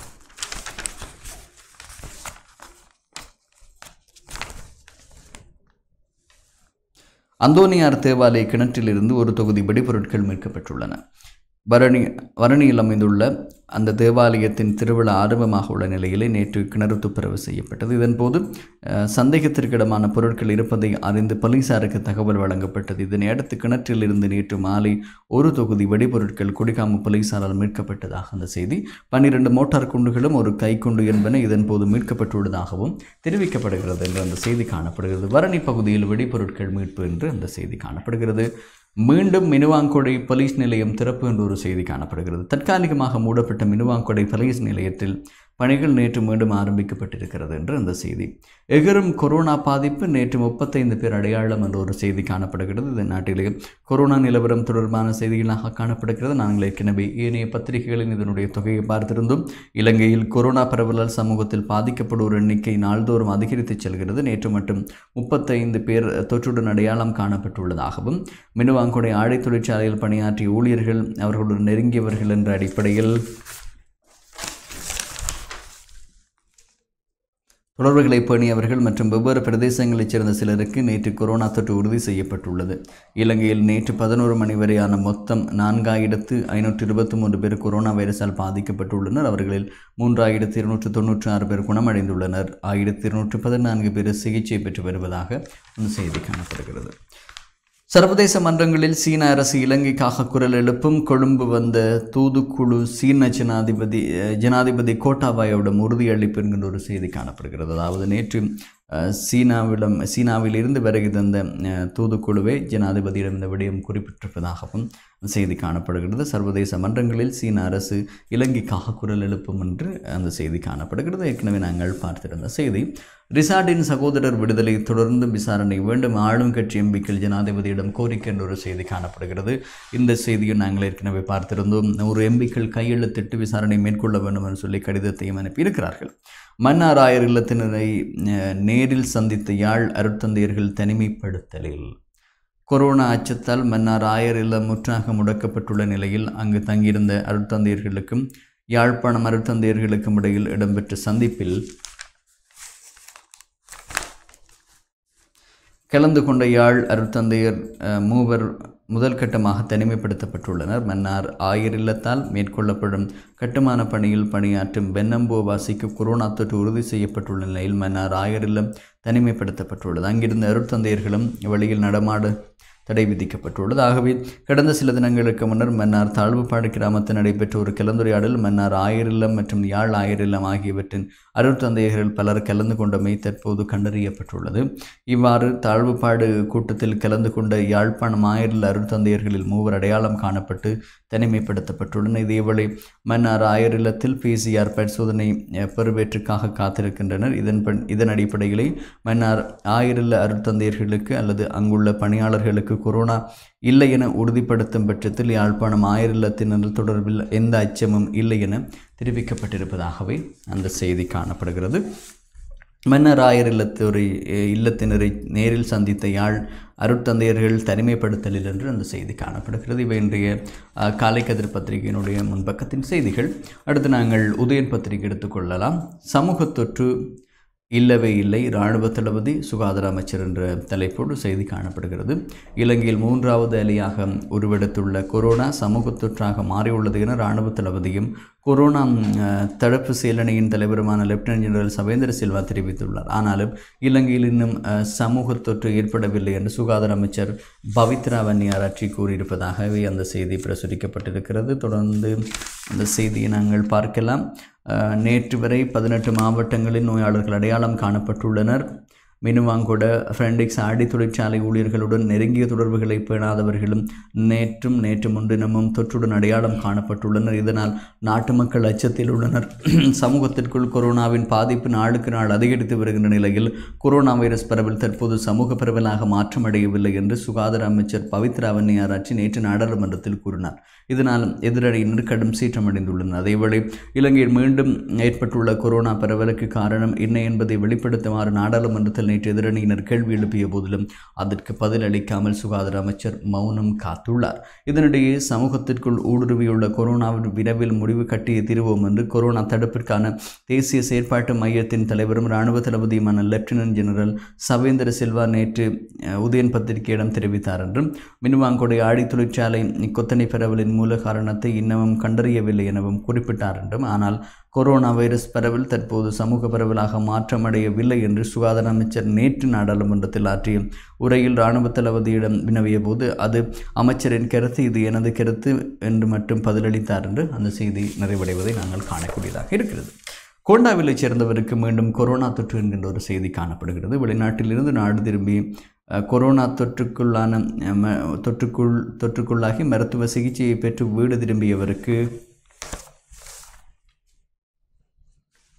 அந்தோனியார் தேவாலய கிணற்றிலிருந்து ஒரு தொகுதி வெடிபொருட்கள் மீட்கப்பட்டுள்ளன பரணி வரணியில் அமைந்துள்ள அந்த தேவாலயத்தின் திருவிழா ஆரம்பமாக உள்ள நிலையிலே நேற்று கிணறு துப்புரவு செய்யப்பட்டது இதன்போது அஹ், சந்தேகத்திற்கிடமான பொருட்கள் இருப்பதை அறிந்து போலீசாருக்கு தகவல் வழங்கப்பட்டது இதனை அடுத்து கிணற்றில் இருந்து நேற்று மாலை ஒரு தொகுதி வெடிபொருட்கள் குடிகாம போலீசாரால் மீட்கப்பட்டதாக அந்த செய்தி பன்னிரண்டு மோட்டார் குண்டுகளும் ஒரு கைக்குண்டு என்பன இதன்போது மீட்கப்பட்டுள்ளதாகவும் தெரிவிக்கப்படுகிறது என்று அந்த செய்தி காணப்படுகிறது வரணி பகுதியில் வெடிபொருட்கள் மீட்பு என்று அந்த செய்தி காணப்படுகிறது மீண்டும் மினுவாங்கொடை போலீஸ் நிலையம் திறப்பு என்ற ஒரு செய்தி காணப்படுகிறது தற்காலிகமாக மூடப்பட்ட மினுவாங்கொடை போலீஸ் நிலையத்தில் பணிகள் நேற்று மீண்டும் ஆரம்பிக்கப்பட்டிருக்கிறது என்று அந்த செய்தி எகரும் கொரோனா பாதிப்பு நேற்று முப்பத்தைந்து பேர் அடையாளம் என்ற ஒரு செய்தி காணப்படுகிறது இது நாட்டிலே கொரோனா நிலவரம் தொடர்பான செய்திகளாக காணப்படுகிறது நாங்கள் ஏற்கனவே ஏனைய பத்திரிகைகளின் இதனுடைய தொகையை பார்த்திருந்தோம் இலங்கையில் கொரோனா பரவலால் சமூகத்தில் பாதிக்கப்படுவோர் எண்ணிக்கை நாள்தோறும் அதிகரித்து செல்கிறது நேற்று மட்டும் முப்பத்தைந்து பேர் தொற்றுடன் அடையாளம் காணப்பட்டுள்ளதாகவும் மினுவாங்குடை ஆடை தொழிற்சாலையில் பணியாற்றிய ஊழியர்கள் அவர்களுடன் நெருங்கியவர்கள் என்ற அடிப்படையில் தொடர்புகளை பேணியவர்கள் மற்றும் வெவ்வேறு பிரதேசங்களைச் சேர்ந்த சிலருக்கு நேற்று கொரோனா தொற்று உறுதி செய்யப்பட்டுள்ளது இலங்கையில் நேற்று பதினோரு மணி வரையான மொத்தம் நான்காயிரத்து ஐநூற்று இருபத்தி மூன்று பேர் கொரோனா வைரஸால் பாதிக்கப்பட்டுள்ளனர் அவர்களில் மூன்றாயிரத்து இருநூற்று தொன்னூற்றி ஆறு பேர் குணமடைந்துள்ளனர் ஆயிரத்தி இருநூற்று பதினான்கு பேர் சிகிச்சை பெற்று வருவதாக அந்த செய்தி காணப்படுகிறது சர்வதேச மன்றங்களில் சீன அரசு இலங்கைக்காக குரல் எழுப்பும் கொழும்பு வந்த தூதுக்குழு சீன ஜனாதிபதி அஹ், ஜனாதிபதி கோட்டாபாயோவிடம் உறுதியளிப்பு என்கின்ற ஒரு செய்தி காணப்படுகிறது அதாவது நேற்று அஹ், சீனாவிடம் சீனாவில் இருந்து வருகை தந்த அஹ், தூதுக்குழுவை ஜனாதிபதியிடம் இந்த விடயம் குறிப்பிட்டிருப்பதாகவும் செய்தி காணப்படுகிறது சர்வதேச மன்றங்களில் சீன அரசு இலங்கைக்காக குரல் எழுப்பும் என்று அந்த செய்தி காணப்படுகிறது ஏற்கனவே நாங்கள் பார்த்திருந்த செய்தி ரிசார்டின் சகோதரர் விடுதலை தொடர்ந்து விசாரணை வேண்டும் ஆளும் கட்சி எம்பிக்கள் ஜனாதிபதியிடம் கோரிக்கை என்ற ஒரு செய்தி காணப்படுகிறது இந்த செய்தியும் நாங்கள் ஏற்கனவே பார்த்திருந்தோம் ஒரு எம்பிக்கள் கையெழுத்திட்டு விசாரணை மேற்கொள்ள வேண்டும் என்று சொல்லி கடிதத்தையும் அனுப்பியிருக்கிறார்கள் மன்னார் ஆயர் இல்லத்தினரை அஹ், நேரில் சந்தித்த யாழ் அருட்தந்தையர்கள் தனிமைப்படுத்தலில் கொரோனா அச்சத்தால் மன்னார் ஆயர் இல்லம் முற்றாக முடக்கப்பட்டுள்ள நிலையில் அங்கு தங்கியிருந்த அருட்தந்தையர்களுக்கும் யாழ்ப்பாணம் அருட்தந்தையர்களுக்கும் இடையில் இடம்பெற்ற சந்திப்பில் கலந்து கொண்ட யாழ் அருட்தந்தையர் அஹ், மூவர் முதல் கட்டமாக தனிமைப்படுத்தப்பட்டுள்ளனர் மன்னார் ஆயர் இல்லத்தால் மேற்கொள்ளப்படும் கட்டுமான பணியில் பணியாற்றும் பென்னம்போவாசிக்கு கொரோனா தொற்று உறுதி செய்யப்பட்டுள்ள நிலையில் மன்னார் ஆயர் இல்லம் தனிமைப்படுத்தப்பட்டுள்ளது அங்கிருந்த அருட்தந்தையர்களும் வெளியில் நடமாட தடை விதிக்கப்பட்டுள்ளது ஆகவே கடந்த சில தினங்களுக்கு முன்னர் மன்னார் தாழ்வுப்பாடு கிராமத்தில் நடைபெற்ற ஒரு கலந்துரையாடல் மன்னார் ஆயிரில்லம் மற்றும் யாழ் ஆயிரில்லம் ஆகியவற்றின் அருட்தந்தையர்கள் பலர் கலந்து கொண்டமை தற்போது கண்டறியப்பட்டுள்ளது இவ்வாறு தாழ்வுப்பாடு கூட்டத்தில் கலந்து கொண்ட யாழ்ப்பாணம் ஆயிரில் அருட்தந்தையர்களில் மூவர் அடையாளம் காணப்பட்டு தனிமைப்படுத்தப்பட்டுள்ளனர் இதேவேளை மன்னார் ஆயிரில்லத்தில் பிசிஆர் பரிசோதனை அஹ், பெறுவேற்றுக்காக காத்திருக்கின்றனர் இதன் பண் இதன் அடிப்படையிலே மன்னார் ஆயிரில்ல அருட்தந்தையர்களுக்கு அல்லது அங்குள்ள பணியாளர்களுக்கு கொரோனா இல்லை என உறுதிப்படுத்தும் பட்சத்தில் யாழ்ப்பாணம் ஆயிரில்லத்தினர் தொடர்பில் எந்த அச்சமும் இல்லை என தெரிவிக்கப்பட்டிருப்பதாகவே அந்த செய்தி காணப்படுகிறது மன்னர் ஆயர் இல்லத்தோரை இல்லத்தினரை நேரில் சந்தித்த யாழ் அருட்தந்தையர்கள் தனிமைப்படுத்தலில் என்று அந்த செய்தி காணப்படுகிறது இவை இன்றைய அஹ், காலை கதிர் பத்திரிகையினுடைய முன்பக்கத்தின் செய்திகள் அடுத்து நாங்கள் உதயன் பத்திரிகை எடுத்துக்கொள்ளலாம் சமூக தொற்று இல்லவே இல்லை இராணுவ தளபதி சுகாதார அமைச்சர் என்ற தலைப்போடு செய்தி காணப்படுகிறது இலங்கையில் மூன்றாவது அலையாக உருவெடுத்துள்ள கொரோனா சமூக தொற்றாக மாறியுள்ளது என இராணுவ தளபதியும் கொரோனா அஹ், தடுப்பு செயலணியின் தலைவருமான லெப்டினன்ட் ஜெனரல் சவேந்திர சில்வா தெரிவித்துள்ளார் ஆனாலும் இலங்கையில் இன்னும் அஹ், சமூக தொற்று ஏற்படவில்லை என்று சுகாதார அமைச்சர் பவித்ரா வன்னியாராட்சி கூறியிருப்பதாகவே அந்த செய்தி பிரசுரிக்கப்பட்டிருக்கிறது தொடர்ந்து அந்த செய்தியை நாங்கள் பார்க்கலாம் அஹ், நேற்று வரை பதினெட்டு மாவட்டங்களில் நோயாளர்கள் அடையாளம் காணப்பட்டுள்ளனர் மினுவாங்கொட ஃப்ரெண்டிக்ஸ் ஆடி தொழிற்சாலை ஊழியர்களுடன் நெருங்கிய தொடர்புகளை பேணாதவர்களும் நேற்றும் நேற்று முன்தினமும் தொற்றுடன் அடையாளம் காணப்பட்டுள்ளனர் இதனால் நாட்டு மக்கள் அச்சத்தில் உள்ளனர் சமூகத்திற்குள் கொரோனாவின் பாதிப்பு நாளுக்கு நாள் அதிகரித்து வருகின்ற நிலையில் கொரோனா வைரஸ் பரவல் தற்போது சமூக பரவலாக மாற்றமடையவில்லை என்று சுகாதார அமைச்சர் பவித்ரா வன்னியாராட்சி நேற்று நாடாளுமன்றத்தில் கூறினார் இதனால் எதிரணியினர் கடும் சீற்றமடைந்துள்ளனர் அதேவேளை இலங்கையில் மீண்டும் ஏற்பட்டுள்ள கொரோனா பரவலுக்கு காரணம் என்ன என்பதை வெளிப்படுத்துமாறு நாடாளுமன்றத்தில் நேற்று எதிரணியினர் கேள்வி எழுப்பிய போதிலும் அதற்கு பதில் அளிக்காமல் சுகாதார அமைச்சர் மௌனம் காத்துள்ளார் இதனிடையே சமூகத்திற்குள் ஊடுருவியுள்ள கொரோனாவின் விரைவில் முடிவு கட்டிய தீர்வோம் என்று கொரோனா தடுப்பிற்கான தேசிய செயற்பாட்டு மையத்தின் தலைவரும் இராணுவ தளபதியுமான லெப்டினன்ட் ஜெனரல் சவேந்திர சில்வா நேற்று அஹ், உதயன் பத்திரிகையிடம் தெரிவித்தார் என்றும் மினுவாங்கொடை ஆடி தொழிற்சாலை கொத்தனை பரவலின் மூல காரணத்தை இன்னமும் கண்டறியவில்லை எனவும் குறிப்பிட்டார் என்றும் ஆனால் கொரோனா வைரஸ் பரவல் தற்போது சமூக பரவலாக மாற்றமடையவில்லை என்று சுகாதார அமைச்சர் நேற்று நாடாளுமன்றத்தில் ஆற்றிய உரையில் இராணுவ தளபதியிடம் வினவிய போது அது அமைச்சரின் கருத்து இது எனது கருத்து என்று மட்டும் பதிலளித்தார் என்று அந்த செய்தி நிறைவடைவதை நாங்கள் காணக்கூடியதாக இருக்கிறது கோண்டாவிலைச் சேர்ந்தவருக்கு மீண்டும் கொரோனா தொற்று என்கின்ற ஒரு செய்தி காணப்படுகிறது வெளிநாட்டிலிருந்து நாடு திரும்பி அஹ், கொரோனா தொற்றுக்குள்ளான அஹ், ம- தொற்றுக்குள் தொற்றுக்குள்ளாகி மருத்துவ சிகிச்சையை பெற்று வீடு திரும்பியவருக்கு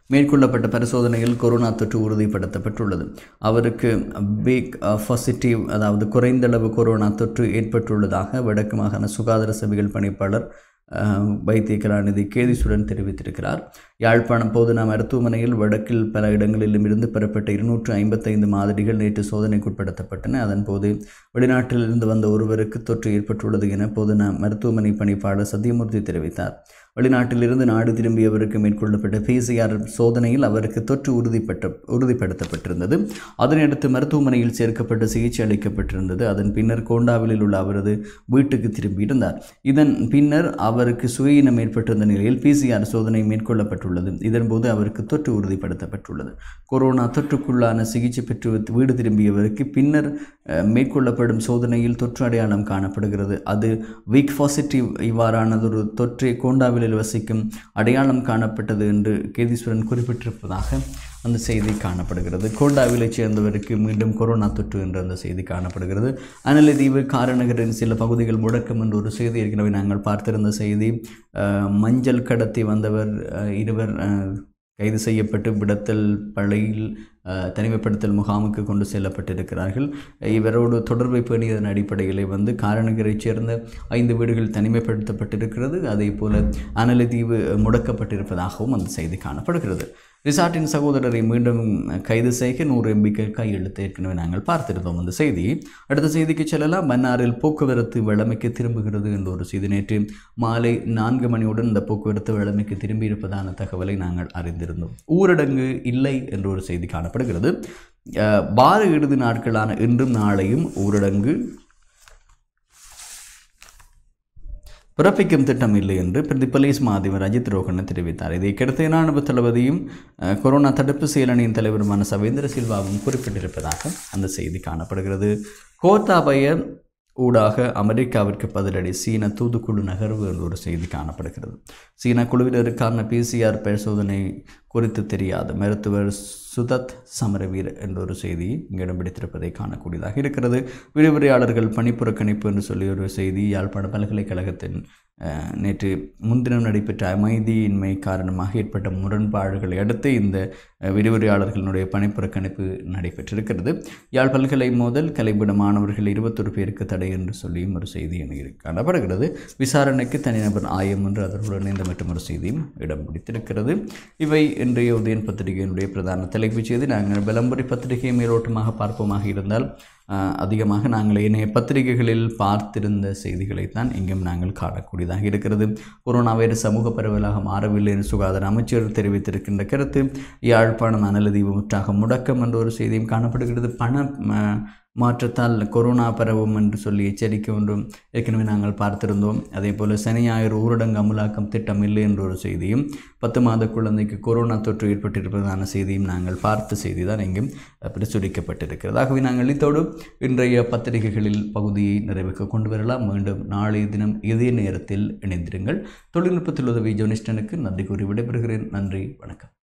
மேற்கொள்ளப்பட்ட பரிசோதனையில் கொரோனா தொற்று உறுதிப்படுத்தப்பட்டுள்ளது அவருக்கு பிக் பாசிட்டிவ் அதாவது குறைந்தளவு கொரோனா தொற்று ஏற்பட்டுள்ளதாக வடக்கு மாகாண சுகாதார சபைகள் பணிப்பாளர் அஹ், வைத்திய கலாநிதி கேதீஸ்வரன் தெரிவித்திருக்கிறார் யாழ்ப்பாணம் போதனா மருத்துவமனையில் வடக்கில் பல இடங்களிலும் இருந்து பெறப்பட்ட இருநூற்று ஐம்பத்தைந்து மாதிரிகள் நேற்று சோதனைக்குட்படுத்தப்பட்டன அதன்போது வெளிநாட்டிலிருந்து வந்த ஒருவருக்கு தொற்று ஏற்பட்டுள்ளது என போதனா மருத்துவமனை பணிப்பாளர் சத்தியமூர்த்தி தெரிவித்தார் வெளிநாட்டிலிருந்து நாடு திரும்பியவருக்கு மேற்கொள்ளப்பட்ட பிசிஆர் சோதனையில் அவருக்கு தொற்று உறுதிப்பட்ட உறுதிப்படுத்தப்பட்டிருந்தது அதனையடுத்து மருத்துவமனையில் சேர்க்கப்பட்டு சிகிச்சை அளிக்கப்பட்டிருந்தது அதன் பின்னர் கோண்டாவிலில் உள்ள அவரது வீட்டுக்கு திரும்பியிருந்தார் இதன் பின்னர் அவருக்கு சுயயினம் ஏற்பட்டிருந்த நிலையில் பிசிஆர் சோதனை மேற்கொள்ளப்பட்டுள்ளது இதன்போது அவருக்கு தொற்று உறுதிப்படுத்தப்பட்டுள்ளது கொரோனா தொற்றுக்குள்ளான சிகிச்சை பெற்று வீடு திரும்பியவருக்கு பின்னர் அஹ், மேற்கொள்ளப்படும் சோதனையில் தொற்று அடையாளம் காணப்படுகிறது அது வீக் பாசிட்டிவ் இவ்வாறானதொரு தொற்றை கோண்டாவிலில் வசிக்கும் அடையாளம் காணப்பட்டது என்று கேதீஸ்வரன் குறிப்பிட்டிருப்பதாக அந்த செய்தி காணப்படுகிறது கோண்டாவிலைச் சேர்ந்தவருக்கு மீண்டும் கொரோனா தொற்று என்ற அந்த செய்தி காணப்படுகிறது அனலதீவு காரநகரின் சில பகுதிகள் முடக்கம் என்ற ஒரு செய்தி ஏற்கனவே நாங்கள் பார்த்திருந்த செய்தி அஹ், மஞ்சள் கடத்தி வந்தவர் அஹ், இருவர் அஹ், கைது செய்யப்பட்டு விடத்தல் பழையில் அஹ், தனிமைப்படுத்தல் முகாமுக்கு கொண்டு செல்லப்பட்டிருக்கிறார்கள் இவரோடு தொடர்பை பேணியதன் அடிப்படையில் வந்து காரணகரைச் சேர்ந்த ஐந்து வீடுகள் தனிமைப்படுத்தப்பட்டிருக்கிறது அதே போல அனலதீவு முடக்கப்பட்டிருப்பதாகவும் அந்த செய்தி காணப்படுகிறது ரிசார்ட்டின் சகோதரரை மீண்டும் கைது செய்க நூறு எம்பிக்கு கையெழுத்து ஏற்கனவே நாங்கள் பார்த்திருந்தோம் அந்த செய்தி அடுத்த செய்திக்கு செல்லலாம் மன்னாரில் போக்குவரத்து வழமைக்கு திரும்புகிறது என்ற ஒரு செய்தி நேற்று மாலை நான்கு மணியுடன் இந்த போக்குவரத்து வழமைக்கு திரும்பி இருப்பதான தகவலை நாங்கள் அறிந்திருந்தோம் ஊரடங்கு இல்லை என்ற ஒரு செய்தி காணப்படுகிறது அஹ், வார இறுதி நாட்களான இன்றும் நாளையும் ஊரடங்கு பிறப்பிக்கும் திட்டம் இல்லை என்று பிரதி போலீஸ் மாதிபர் அஜித் ரோகன் தெரிவித்தார் இதைக்கடுத்து இராணுவ தளபதியும் அஹ், கொரோனா தடுப்பு செயலணியின் தலைவருமான சவேந்திர சில்வாவும் குறிப்பிட்டிருப்பதாக அந்த செய்தி காணப்படுகிறது கோத்தாபய ஊடாக அமெரிக்காவிற்கு பதிலடி சீன தூதுக்குழு நகர்வு என்ற ஒரு செய்தி காணப்படுகிறது சீன குழுவினருக்கான பிசிஆர் பரிசோதனை குறித்து தெரியாத மருத்துவர் சுதத் சமரவீர் என்ற ஒரு செய்தி இங்கே இடம் பிடித்திருப்பதை காணக்கூடியதாக இருக்கிறது விரிவுரையாளர்கள் பணிப்புறக்கணிப்பு என்று சொல்லி ஒரு செய்தி யாழ்ப்பாண பல்கலைக்கழகத்தின் அஹ், நேற்று முன்தினம் நடைபெற்ற அமைதியின்மை காரணமாக ஏற்பட்ட முரண்பாடுகளை அடுத்து இந்த அஹ், விரிவுரையாளர்களுடைய பணிப்புறக்கணிப்பு நடைபெற்றிருக்கிறது யாழ் பல்கலை மோதல் கலைவிட மாணவர்கள் இருபத்தொரு பேருக்கு தடை என்று சொல்லியும் ஒரு செய்தி எனக்கு காணப்படுகிறது விசாரணைக்கு தனிநபர் ஆயம் என்று அதனுடன் இணைந்த மற்றும் ஒரு செய்தியும் இடம் பிடித்திருக்கிறது இவை இன்றைய உதயன் பத்திரிகையினுடைய பிரதான தலைப்புச் செய்தி நாங்கள் விளம்பரி பத்திரிகையை மேலோட்டமாக பார்ப்போமாக இருந்தால் ஆஹ், அதிகமாக நாங்கள் இணைய பத்திரிகைகளில் பார்த்திருந்த செய்திகளைத்தான் இங்கும் நாங்கள் காணக்கூடியதாக இருக்கிறது கொரோனா வைரஸ் சமூக பரவலாக மாறவில்லை என்று சுகாதார அமைச்சர் தெரிவித்திருக்கின்ற கருத்து யாழ்ப்பாணம் அனலதீவு முற்றாக முடக்கம் என்ற ஒரு செய்தியும் காணப்படுகிறது பண ம- மாற்றத்தால் கொரோனா பரவும் என்று சொல்லி எச்சரிக்கை ஒன்றும் ஏற்கனவே நாங்கள் பார்த்திருந்தோம் அதே போல் சனி ஞாயிறு ஊரடங்கு அமலாக்கம் திட்டம் இல்லை என்ற ஒரு செய்தியும் பத்து மாத குழந்தைக்கு கொரோனா தொற்று ஏற்பட்டிருப்பதான செய்தியும் நாங்கள் பார்த்த செய்தி தான் இங்கும் அஹ், பிரசுரிக்கப்பட்டிருக்கிறது ஆகவே நாங்கள் இத்தோடு இன்றைய பத்திரிகைகளில் பகுதியை நிறைவுக்கு கொண்டு வரலாம் மீண்டும் நாளைய தினம் இதே நேரத்தில் இணைந்திருங்கள் தொழில்நுட்பத்தில் உதவி ஜோனிஸ்டனுக்கு நன்றி கூறி விடைபெறுகிறேன் நன்றி வணக்கம்